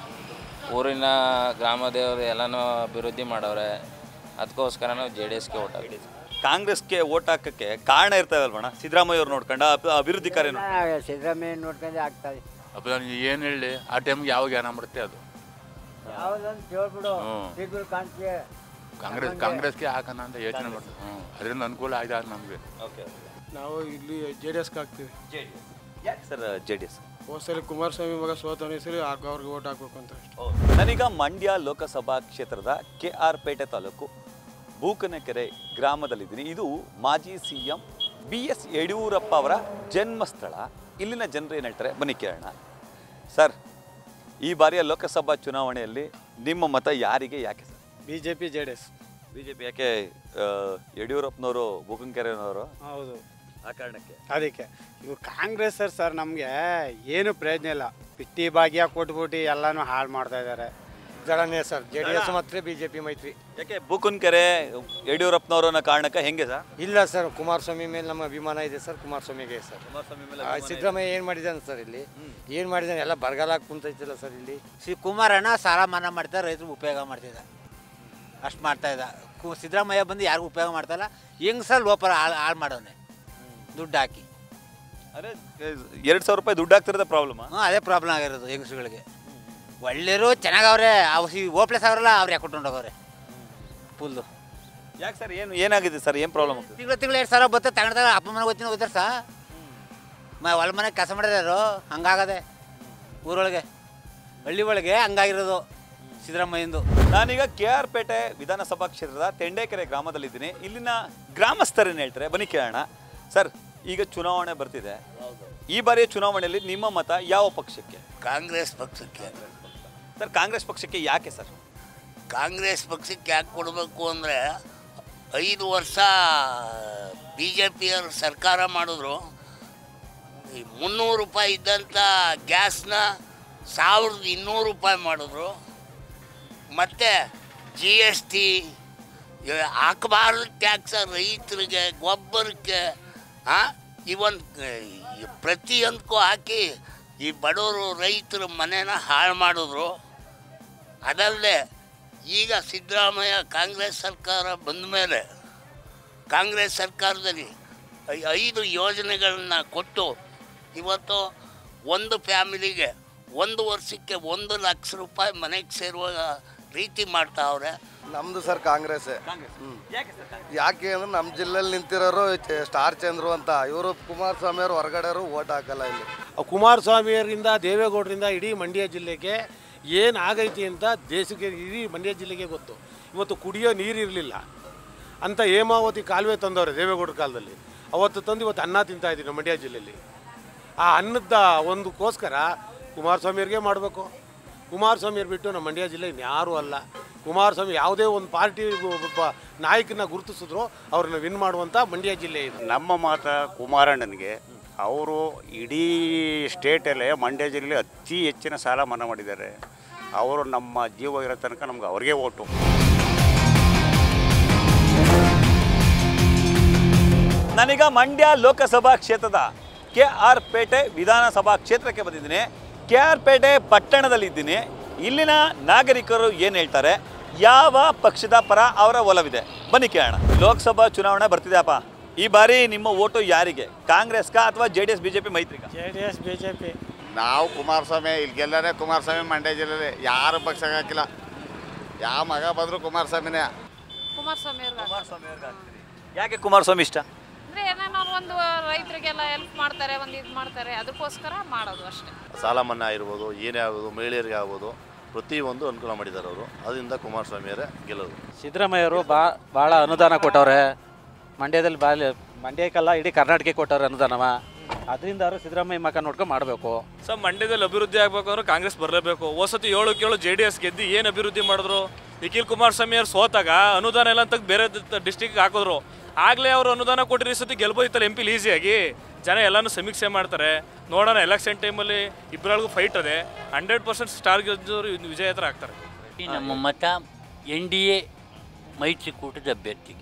ಊರಿನ ಗ್ರಾಮ ದೇವರು ಎಲ್ಲನೂ ಅಭಿವೃದ್ಧಿ ಮಾಡವ್ರೆ ಅದಕ್ಕೋಸ್ಕರ ನಾವು ಜೆ ಡಿ ಎಸ್ಗೆ ಓಟ್ ಹಾಕಿದ್ವಿ ಕಾಂಗ್ರೆಸ್ಗೆ ಓಟ್ ಹಾಕಕ್ಕೆ ಕಾರಣ ಇರ್ತಾವಲ್ವಣ ಸಿದ್ದರಾಮಯ್ಯ ಅವ್ರು ನೋಡ್ಕೊಂಡ ಅಭಿ- ಅಭಿವೃದ್ಧಿ ಕಾರ್ಯ ನೋಡ್- ಸಿದ್ದರಾಮಯ್ಯ ನೋಡ್ಕೊಂಡು ಆಗ್ತದೆ ಅಪ್ಪ ನನಗೆ ಏನು ಹೇಳಿ ಆ ಟೈಮ್ಗೆ ಯಾವ ಜ್ಞಾನ ಬರುತ್ತೆ ಅದು ಯಾವುದಂತ ಹೇಳ್ಬಿಡು ಹ್ಮ್. ಸಿಗ್ಲು ಕಾಣ್ತೀಯ ಕಾಂಗ್ರೆಸ್ ಕಾಂಗ್ರೆಸ್ಗೆ ಹಾಕೋಣ ಅಂತ ಯೋಚನೆ ಮಾಡ್ತೀವಿ ಹ್ಞೂ ಅದರಿಂದ ಅನುಕೂಲ ಆಯ್ತು ಅದು ನಮಗೆ ನಾವು ಇಲ್ಲಿ ಜೆ ಡಿ ಎಸ್ಗೆ ಹಾಕ್ತೀವಿ ಯಾಕೆ ಸರ್ ಜೆ ಡಿ ಎಸ್ ಹೋದ್ಸಲಿ ಕುಮಾರಸ್ವಾಮಿ ಮಗ ಸೋತವನೇ ಸರಿ ಆಗ ಅವ್ರಿಗೆ ಓಟ್ ಹಾಕ್ಬೇಕು ಅಂತ ನಾನೀಗ ಮಂಡ್ಯ ಲೋಕಸಭಾ ಕ್ಷೇತ್ರದ ಕೆ ಆರ್ ಪೇಟೆ ತಾಲೂಕು ಬೂಕನಕೆರೆ ಗ್ರಾಮದಲ್ಲಿದ್ದೀನಿ ಇದು ಮಾಜಿ C M B S Yediyurappa ಅವರ ಜನ್ಮಸ್ಥಳ ಇಲ್ಲಿನ ಜನರು ಏನು ಹೇಳ್ತಾರೆ ಬನ್ನಿ ಕೇಳೋಣ ಸರ್ ಈ ಬಾರಿಯ ಲೋಕಸಭಾ ಚುನಾವಣೆಯಲ್ಲಿ ನಿಮ್ಮ ಮತ ಯಾರಿಗೆ ಯಾಕೆ sir B J P J D S B J P ಯಾಕೆ ಆ, ಯಡಿಯೂರಪ್ಪನವರು ಬೂಕನಕೆರೆನವರು ಹೌದು ಆ ಕಾರಣಕ್ಕೆ ಅದಕ್ಕೆ ಇವು ಕಾಂಗ್ರೆಸ್ ಸರ್ ನಮಗೆ ಏನು ಪ್ರಯೋಜನ ಇಲ್ಲ ಪಿಟ್ಟಿ ಭಾಗ್ಯ ಕೊಟ್ಬಿಟ್ಟು ಎಲ್ಲನೂ ಹಾಳು ಮಾಡ್ತಾ ಇದ್ದಾರೆ ಜಡನೇ ಸರ್ ಜೆ ಡಿ ಎಸ್ ಮಾತ್ರ ಬಿ ಜೆ ಪಿ ಮೈತ್ರಿ ಯಾಕೆ ಬೂಕನಕೆರೆ ಯಡಿಯೂರಪ್ಪನವರು ಅನ್ನೋ ಕಾರಣಕ್ಕೆ ಹೆಂಗೆ ಸರ್ ಇಲ್ಲ ಸರ್ ಕುಮಾರಸ್ವಾಮಿ ಮೇಲೆ ನಮ್ಮ ಅಭಿಮಾನ ಇದೆ ಸರ್ ಕುಮಾರಸ್ವಾಮಿಗೆ ಸರ್ ಕುಮಾರಸ್ವಾಮಿ ಮೇಲೆ ಆ, ಅಭಿಮಾನ ಇದೆ. ಸಿದ್ದರಾಮಯ್ಯ ಏನು ಮಾಡಿದ್ದಾನೆ ಸರ್ ಇಲ್ಲಿ ಏನು ಮಾಡಿದ್ದಾನೆ ಎಲ್ಲ ಬರಗಾಲ ಕುಂತೈತಿಲ್ಲ ಸರ್ ಇಲ್ಲಿ ಸಿ ಕುಮಾರಣ್ಣ ಸಾಲ ಮನ್ನಾ ಮಾಡ್ತಾರೆ ರೈತರಿಗೆ ಉಪಯೋಗ ಮಾಡ್ತಿದ್ದ ಅಷ್ಟು ಮಾಡ್ತಾ ಇದ್ದ ಕು ಸಿದ್ದರಾಮಯ್ಯ ಬಂದು ಯಾರಿಗೂ ಉಪಯೋಗ ಮಾಡ್ತಾಯಿಲ್ಲ ಹೆಂಗ್ ಸರ್ ಲೋಪರ ಹಾಳು ಹಾಳು ಮಾಡೋನೆ ದುಡ್ಡು ಹಾಕಿ ಅರೆ ಎರಡು ಸಾವಿರ ರೂಪಾಯಿ ದುಡ್ಡು ಹಾಕ್ತಿರೋದೇ ಪ್ರಾಬ್ಲಮ್ ಹ್ಞೂ ಅದೇ ಪ್ರಾಬ್ಲಮ್ ಆಗಿರೋದು ಹೆಂಗಸುಗಳಿಗೆ ಒಳ್ಳೆಯರು ಚೆನ್ನಾಗವ್ರೆ ಅವು ಸಿ ಓಪ್ಲೆಸ್ ಅವರಲ್ಲ ಅವ್ರು ಯಾಕೆ ಕೊಟ್ಕೊಂಡು ಹೋಗವ್ರೆ ಫುಲ್ಲು ಯಾಕೆ ಸರ್ ಏನು ಏನಾಗಿದೆ ಸರ್ ಏನು ಪ್ರಾಬ್ಲಮ್ ಆಗ್ತದೆ ತಿಂಗಳು ತಿಂಗಳು ಎರಡು ಸಾವಿರ ಬತ್ತೆ ತಗೊಂಡಾಗ ಅಪ್ಪ ಮನೆಗೆ ಹೋಗ್ತೀನಿ ಹೋಗ್ತಾರೆ ಸಾ ಮ ಹೊಲ ಮನೆಗೆ ಕೆಲಸ ಮಾಡಿದಾರು ಹಂಗಾಗದೆ ಊರೊಳಗೆ ಹಳ್ಳಿ ಒಳಗೆ ಹಂಗಾಗಿರೋದು ಸಿದ್ದರಾಮಯ್ಯಂದು ನಾನೀಗ ಕೆ ಆರ್ ಪೇಟೆ ವಿಧಾನಸಭಾ ಕ್ಷೇತ್ರದ ತೆಂಡೇಕೆರೆ ಗ್ರಾಮದಲ್ಲಿದ್ದೀನಿ ಇಲ್ಲಿನ ಗ್ರಾಮಸ್ಥರೇನು ಹೇಳ್ತಾರೆ ಬನ್ನಿ ಕೇಳೋಣ ಸರ್ ಈಗ ಚುನಾವಣೆ ಬರ್ತಿದೆ ಈ ಬಾರಿಯ ಚುನಾವಣೆಯಲ್ಲಿ ನಿಮ್ಮ ಮತ ಯಾವ ಪಕ್ಷಕ್ಕೆ ಕಾಂಗ್ರೆಸ್ ಪಕ್ಷಕ್ಕೆ ಸರ್ ಕಾಂಗ್ರೆಸ್ ಪಕ್ಷಕ್ಕೆ ಯಾಕೆ ಸರ್ ಕಾಂಗ್ರೆಸ್ ಪಕ್ಷಕ್ಕೆ ಯಾಕೆ ಕೊಡಬೇಕು ಅಂದರೆ ಐದು ವರ್ಷ ಬಿ ಜೆ ಪಿಯವರು ಸರ್ಕಾರ ಮಾಡಿದ್ರು ಈ ಮುನ್ನೂರು ರೂಪಾಯಿ ಇದ್ದಂಥ ಗ್ಯಾಸ್ನ ಸಾವಿರದ ಇನ್ನೂರು ರೂಪಾಯಿ ಮಾಡಿದ್ರು ಮತ್ತು ಜಿ ಎಸ್ ಟಿ ಹಾಕಬಾರ್ದು ಟ್ಯಾಕ್ಸ ರೈತರಿಗೆ ಗೊಬ್ಬರಕ್ಕೆ ಇವನ್ ಪ್ರತಿಯೊಂದಕ್ಕೂ ಹಾಕಿ ಈ ಬಡವರು ರೈತರ ಮನೆನ ಹಾಳು ಮಾಡಿದ್ರು ಅದಲ್ಲದೆ ಈಗ ಸಿದ್ದರಾಮಯ್ಯ ಕಾಂಗ್ರೆಸ್ ಸರ್ಕಾರ ಬಂದ ಮೇಲೆ ಕಾಂಗ್ರೆಸ್ ಸರ್ಕಾರದಲ್ಲಿ ಐ- ಐದು ಯೋಜನೆಗಳನ್ನ ಕೊಟ್ಟು ಇವತ್ತು ಒಂದು ಫ್ಯಾಮಿಲಿಗೆ ಒಂದು ವರ್ಷಕ್ಕೆ ಒಂದು ಲಕ್ಷ ರೂಪಾಯಿ ಮನೆಗೆ ಸೇರುವ ರೀತಿ ಮಾಡ್ತಾವ್ರೆ ನಮ್ದು ಸರ್ ಕಾಂಗ್ರೆಸ್ ಯಾಕೆ ಅಂದ್ರೆ ನಮ್ಮ ಜಿಲ್ಲೆಯಲ್ಲಿ ನಿಂತಿರೋರು ಚ- ಸ್ಟಾರ್ ಚಂದ್ರು ಅಂತ ಇವರು ಕುಮಾರಸ್ವಾಮಿ ಅವರು ಹೊರಗಡೆರು ಓಟ್ ಹಾಕಲ್ಲ ಇಲ್ಲಿ ಕುಮಾರಸ್ವಾಮಿಯವರಿಂದ ದೇವೇಗೌಡರಿಂದ ಇಡೀ ಮಂಡ್ಯ ಜಿಲ್ಲೆಗೆ ಏನು ಆಗೈತಿ ಅಂತ ದೇಶಕ್ಕೆ ಇಡೀ ಮಂಡ್ಯ ಜಿಲ್ಲೆಗೆ ಗೊತ್ತು ಇವತ್ತು ಕುಡಿಯೋ ನೀರು ಇರಲಿಲ್ಲ ಅಂತ ಹೇಮಾವತಿ ಕಾಲುವೆ ತಂದವ್ರೆ ದೇವೇಗೌಡರ ಕಾಲದಲ್ಲಿ ಅವತ್ತು ತಂದು ಇವತ್ತು ಅನ್ನ ತಿಂತಾ ಇದ್ದೀವಿ ನಮ್ಮ ಮಂಡ್ಯ ಜಿಲ್ಲೆಯಲ್ಲಿ ಆ ಅನ್ನದ ಒಂದಕ್ಕೋಸ್ಕರ ಕುಮಾರಸ್ವಾಮಿಯವ್ರಿಗೆ ಮಾಡಬೇಕು ಕುಮಾರಸ್ವಾಮಿಯವ್ರು ಬಿಟ್ಟು ನಮ್ಮ ಮಂಡ್ಯ ಜಿಲ್ಲೆ ಇನ್ಯಾರೂ ಅಲ್ಲ ಕುಮಾರಸ್ವಾಮಿ ಯಾವುದೇ ಒಂದು ಪಾರ್ಟಿ ಒಬ್ಬ ನಾಯಕನ ಗುರುತಿಸಿದ್ರು ಅವ್ರನ್ನ ವಿನ್ ಮಾಡುವಂಥ ಮಂಡ್ಯ ಜಿಲ್ಲೆ ಇದು ನಮ್ಮ ಮಾತ ಕುಮಾರಣ್ಣನಿಗೆ ಅವರು ಇಡೀ ಸ್ಟೇಟಲ್ಲೇ ಮಂಡ್ಯ ಜಿಲ್ಲೆ ಅತಿ ಹೆಚ್ಚಿನ ಸಾಲ ಮನ್ನಾ ಮಾಡಿದ್ದಾರೆ ಅವರು ನಮ್ಮ ಜೀವ ಇರೋ ತನಕ ನಮ್ಗೆ ಅವ್ರಿಗೆ ಓಟು ನಾನೀಗ ಮಂಡ್ಯ ಲೋಕಸಭಾ ಕ್ಷೇತ್ರದ ಕೆ ಆರ್ ಪೇಟೆ ವಿಧಾನಸಭಾ ಕ್ಷೇತ್ರಕ್ಕೆ ಬಂದಿದ್ದೀನಿ ಕೆ ಆರ್ ಪೇಟೆ ಪಟ್ಟಣದಲ್ಲಿದ್ದೀನಿ ಇಲ್ಲಿನ ನಾಗರಿಕರು ಏನು ಹೇಳ್ತಾರೆ ಯಾವ ಪಕ್ಷದ ಪರ ಅವರ ಒಲವಿದೆ ಬನ್ನಿ ಕೇಳೋಣ ಲೋಕಸಭಾ ಚುನಾವಣೆ ಬರ್ತಿದೆಯಪ್ಪ ಈ ಬಾರಿ ನಿಮ್ಮ ಓಟು ಯಾರಿಗೆ ಕಾಂಗ್ರೆಸ್ಗ ಅಥವಾ ಜೆ ಡಿ ಎಸ್ ಬಿಜೆಪಿ ಮೈತ್ರಿಗ J D S B J P ನಾವು ಕುಮಾರಸ್ವಾಮಿ ಇಲ್ಲಿ ಗೆಲ್ಲರೆ ಕುಮಾರಸ್ವಾಮಿ ಮಂಡ್ಯ ಜಿಲ್ಲೆಯಲ್ಲಿ ಯಾರು ಪಕ್ಷಕ್ಕೆ ಹಾಕಿಲ್ಲ ಯಾವ ಮಗ ಬಂದರೂ ಕುಮಾರಸ್ವಾಮಿನೇ ಕುಮಾರಸ್ವಾಮಿ ಯಾಕೆ ಕುಮಾರಸ್ವಾಮಿ ಇಷ್ಟ ಅಂದ್ರೆ ಏನೇನೋ ಒಂದು ರೈತರಿಗೆಲ್ಲ ಹೆಲ್ಪ್ ಮಾಡ್ತಾರೆ ಒಂದು ಇದು ಮಾಡ್ತಾರೆ ಅದಕ್ಕೋಸ್ಕರ ಮಾಡೋದು ಅಷ್ಟೇ ಸಾಲ ಮನ್ನಾ ಇರ್ಬೋದು ಏನೇ ಆಗ್ಬೋದು ಮಹಿಳೆಯರಿಗೆ ಆಗ್ಬೋದು ಪ್ರತಿಯೊಂದು ಅನುಕೂಲ ಮಾಡಿದ್ದಾರೆ ಅವರು ಅದರಿಂದ ಕುಮಾರಸ್ವಾಮಿಯವರೇ ಗೆಲ್ಲೋದು ಸಿದ್ದರಾಮಯ್ಯವರು ಬಾ ಭಾಳ ಅನುದಾನ ಕೊಟ್ಟವ್ರೆ ಮಂಡ್ಯದಲ್ಲಿ ಬಾಲಿ ಮಂಡ್ಯಕ್ಕಲ್ಲ ಇಡೀ ಕರ್ನಾಟಕಕ್ಕೆ ಕೊಟ್ಟವ್ರೆ ಅನುದಾನವ ಅದರಿಂದ ಅವರು ಸಿದ್ದರಾಮಯ್ಯ ಮಕ್ಕ ನೋಡ್ಕೊಂಡು ಮಾಡಬೇಕು ಸರ್ ಮಂಡ್ಯದಲ್ಲಿ ಅಭಿವೃದ್ಧಿ ಆಗಬೇಕು ಅಂದ್ರೆ ಕಾಂಗ್ರೆಸ್ ಬರಲೇಬೇಕು ಹೋಸತಿ ಏಳಕ್ಕೆ ಏಳು ಜೆ ಡಿ ಎಸ್ ಗೆದ್ದು ಏನು ಅಭಿವೃದ್ಧಿ ಮಾಡಿದ್ರು ನಿಖಿಲ್ ಕುಮಾರಸ್ವಾಮಿ ಅವ್ರು ಸೋತಾಗ ಅನುದಾನ ಎಲ್ಲ ಅಂತ ಬೇರೆ ಡಿಸ್ಟಿಕ್ಗೆ ಹಾಕಿದ್ರು ಆಗಲೇ ಅವರು ಅನುದಾನ ಕೊಟ್ಟಿರೋ ಈ ಸತಿ ಗೆಲ್ಬೋದಿತ್ತಲ್ಲ ಎಂ ಪಿಲಿ ಈಸಿಯಾಗಿ ಜನ ಎಲ್ಲನೂ ಸಮೀಕ್ಷೆ ಮಾಡ್ತಾರೆ ನೋಡೋಣ ಎಲೆಕ್ಷನ್ ಟೈಮಲ್ಲಿ ಇಬ್ಬರೊಳಗೂ ಫೈಟ್ ಅದೇ ಹಂಡ್ರೆಡ್ ಪರ್ಸೆಂಟ್ ಸ್ಟಾರ್ ಗೆದ್ದವರು ವಿಜೇತರ ಆಗ್ತಾರೆ ಈ ನಮ್ಮ ಮತ ಎನ್ ಡಿ ಎ ಮೈತ್ರಿಕೂಟದ ಅಭ್ಯರ್ಥಿಗೆ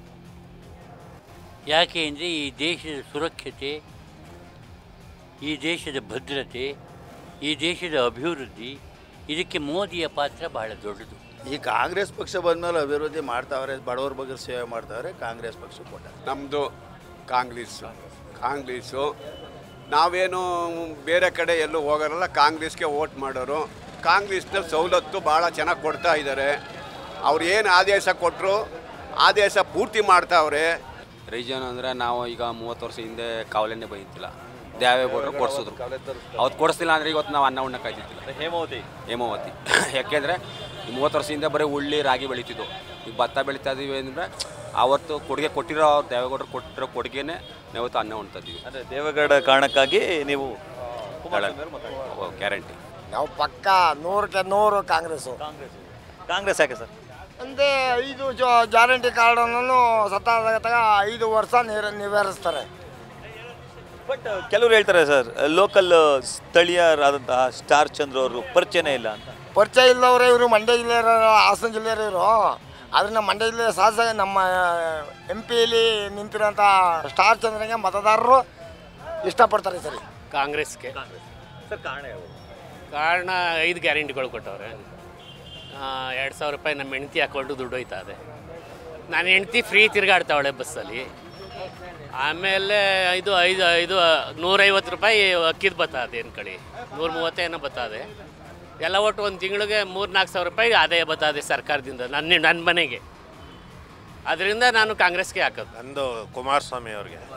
ಯಾಕೆ ಅಂದರೆ ಈ ದೇಶದ ಸುರಕ್ಷತೆ ಈ ದೇಶದ ಭದ್ರತೆ ಈ ದೇಶದ ಅಭಿವೃದ್ಧಿ ಇದಕ್ಕೆ ಮೋದಿಯ ಪಾತ್ರ ಬಹಳ ದೊಡ್ಡದು ಈ ಕಾಂಗ್ರೆಸ್ ಪಕ್ಷ ಬಂದಮೇಲೆ ಅಭಿವೃದ್ಧಿ ಮಾಡ್ತಾವ್ರೆ ಬಡವ್ರ ಬಗ್ಗೆ ಸೇವೆ ಮಾಡ್ತಾವ್ರೆ ಕಾಂಗ್ರೆಸ್ ಪಕ್ಷ ಕೊಟ್ಟ ನಮ್ಮದು ಕಾಂಗ್ರೆಸ್ ಕಾಂಗ್ರೆಸ್ಸು ನಾವೇನು ಬೇರೆ ಕಡೆ ಎಲ್ಲೂ ಹೋಗೋರಲ್ಲ ಕಾಂಗ್ರೆಸ್ಗೆ ವೋಟ್ ಮಾಡೋರು ಕಾಂಗ್ರೆಸ್ನ ಸವಲತ್ತು ಭಾಳ ಚೆನ್ನಾಗಿ ಕೊಡ್ತಾ ಇದ್ದಾರೆ ಅವ್ರು ಏನು ಆದೇಶ ಕೊಟ್ಟರು ಆದೇಶ ಪೂರ್ತಿ ಮಾಡ್ತಾವ್ರೆ ರೀಜನ್ ಅಂದರೆ ನಾವು ಈಗ ಮೂವತ್ತು ವರ್ಷ ಹಿಂದೆ ಕಾವಲನ್ನೇ ಬೈತಿಲ್ಲ ದೇವೇಗೌಡರು ಕೊಡಿಸಿದ್ರು ಅವತ್ತು ಕೊಡಿಸ್ತಿಲ್ಲ ಅಂದರೆ ಇವತ್ತು ನಾವು ಅನ್ನ ಉಣ್ಣಕ್ಕಾಯ್ತಿಲ್ಲ ಹೇಮಾವತಿ ಹೇಮಾವತಿ ಯಾಕೆಂದರೆ ಈ ಮೂವತ್ತು ವರ್ಷ ಹಿಂದೆ ಬರೀ ಉಳ್ಳಿ ರಾಗಿ ಬೆಳೀತಿದ್ದು ಈಗ ಭತ್ತ ಬೆಳೀತಾ ಇದೀವಿ ಅಂದರೆ ಅವತ್ತು ಕೊಡುಗೆ ಕೊಟ್ಟಿರೋ ಅವ್ರು ದೇವೇಗೌಡರು ಕೊಟ್ಟಿರೋ ಕೊಡುಗೆನೇ ನಾವು ಇವತ್ತು ಅನ್ನ ಉಣ್ತಾ ಇದ್ದೀವಿ ಅಂದರೆ ದೇವೇಗೌಡ ಕಾರಣಕ್ಕಾಗಿ ನೀವು ಗ್ಯಾರಂಟಿ ನಾವು ಪಕ್ಕ ನೂರಕ್ಕೆ ನೂರು ಕಾಂಗ್ರೆಸ್ಸು ಕಾಂಗ್ರೆಸ್ ಯಾಕೆ ಸರ್ ಅಂದರೆ ಐದು ಜ ಗ್ಯಾರಂಟಿ ಕಾರ್ಡನ್ನು ಸತ್ತಾಗ ಐದು ವರ್ಷ ನಿರ ನಿವಾರಿಸ್ತಾರೆ ಬಟ್ ಕೆಲವರು ಹೇಳ್ತಾರೆ ಸರ್ ಲೋಕಲ್ ಸ್ಥಳೀಯರಾದಂತಹ ಸ್ಟಾರ್ ಚಂದ್ರ ಅವರು ಪರಿಚಯನೇ ಇಲ್ಲ ಅಂತ ಪರಿಚಯ ಇಲ್ಲವ್ರೆ ಇವರು ಮಂಡ್ಯ ಜಿಲ್ಲೆಯವರು ಹಾಸನ ಜಿಲ್ಲೆಯವರು ಆದರೆ ನಮ್ಮ ಮಂಡ್ಯ ಜಿಲ್ಲೆ ಶಾಸಕ ನಮ್ಮ ಎಂ ಪಿಲಿ ನಿಂತಿರೋಂಥ ಸ್ಟಾರ್ ಚಂದ್ರಗೆ ಮತದಾರರು ಇಷ್ಟಪಡ್ತಾರೆ ಸರಿ ಕಾಂಗ್ರೆಸ್ಗೆ ಸರ್ ಕಾರಣ ಯಾವುದು ಕಾರಣ ಐದು ಗ್ಯಾರಂಟಿಗಳು ಕೊಟ್ಟವ್ರೆ ಎರಡು ಸಾವಿರ ರೂಪಾಯಿ ನಮ್ಮ ಹೆಂಡ್ತಿ ಹಾಕೊಂಡು ದುಡ್ಡು ಹೋಯ್ತಾ ಇದೆ ನಾನು ಹೆಂಡ್ತಿ ಫ್ರೀ ತಿರುಗಾಡ್ತಾವಳೆ ಬಸ್ಸಲ್ಲಿ ಆಮೇಲೆ ಇದು ಐದು ಐದು ನೂರೈವತ್ತು ರೂಪಾಯಿ ಅಕ್ಕಿದು ಬತ್ತದೆ ಅನ್ಕಳಿ ನೂರ ಮೂವತ್ತೇನೋ ಬತ್ತದೆ ಎಲ್ಲ ಒಟ್ಟು ಒಂದು ತಿಂಗಳಿಗೆ ಮೂರು ನಾಲ್ಕು ಸಾವಿರ ರೂಪಾಯಿ ಆದಾಯ ಬತ್ತದೆ ಸರ್ಕಾರದಿಂದ ನನ್ನ ನನ್ನ ಮನೆಗೆ ಅದರಿಂದ ನಾನು ಕಾಂಗ್ರೆಸ್ಗೆ ಹಾಕೋದು ನಂದು ಕುಮಾರಸ್ವಾಮಿ ಅವ್ರಿಗೆ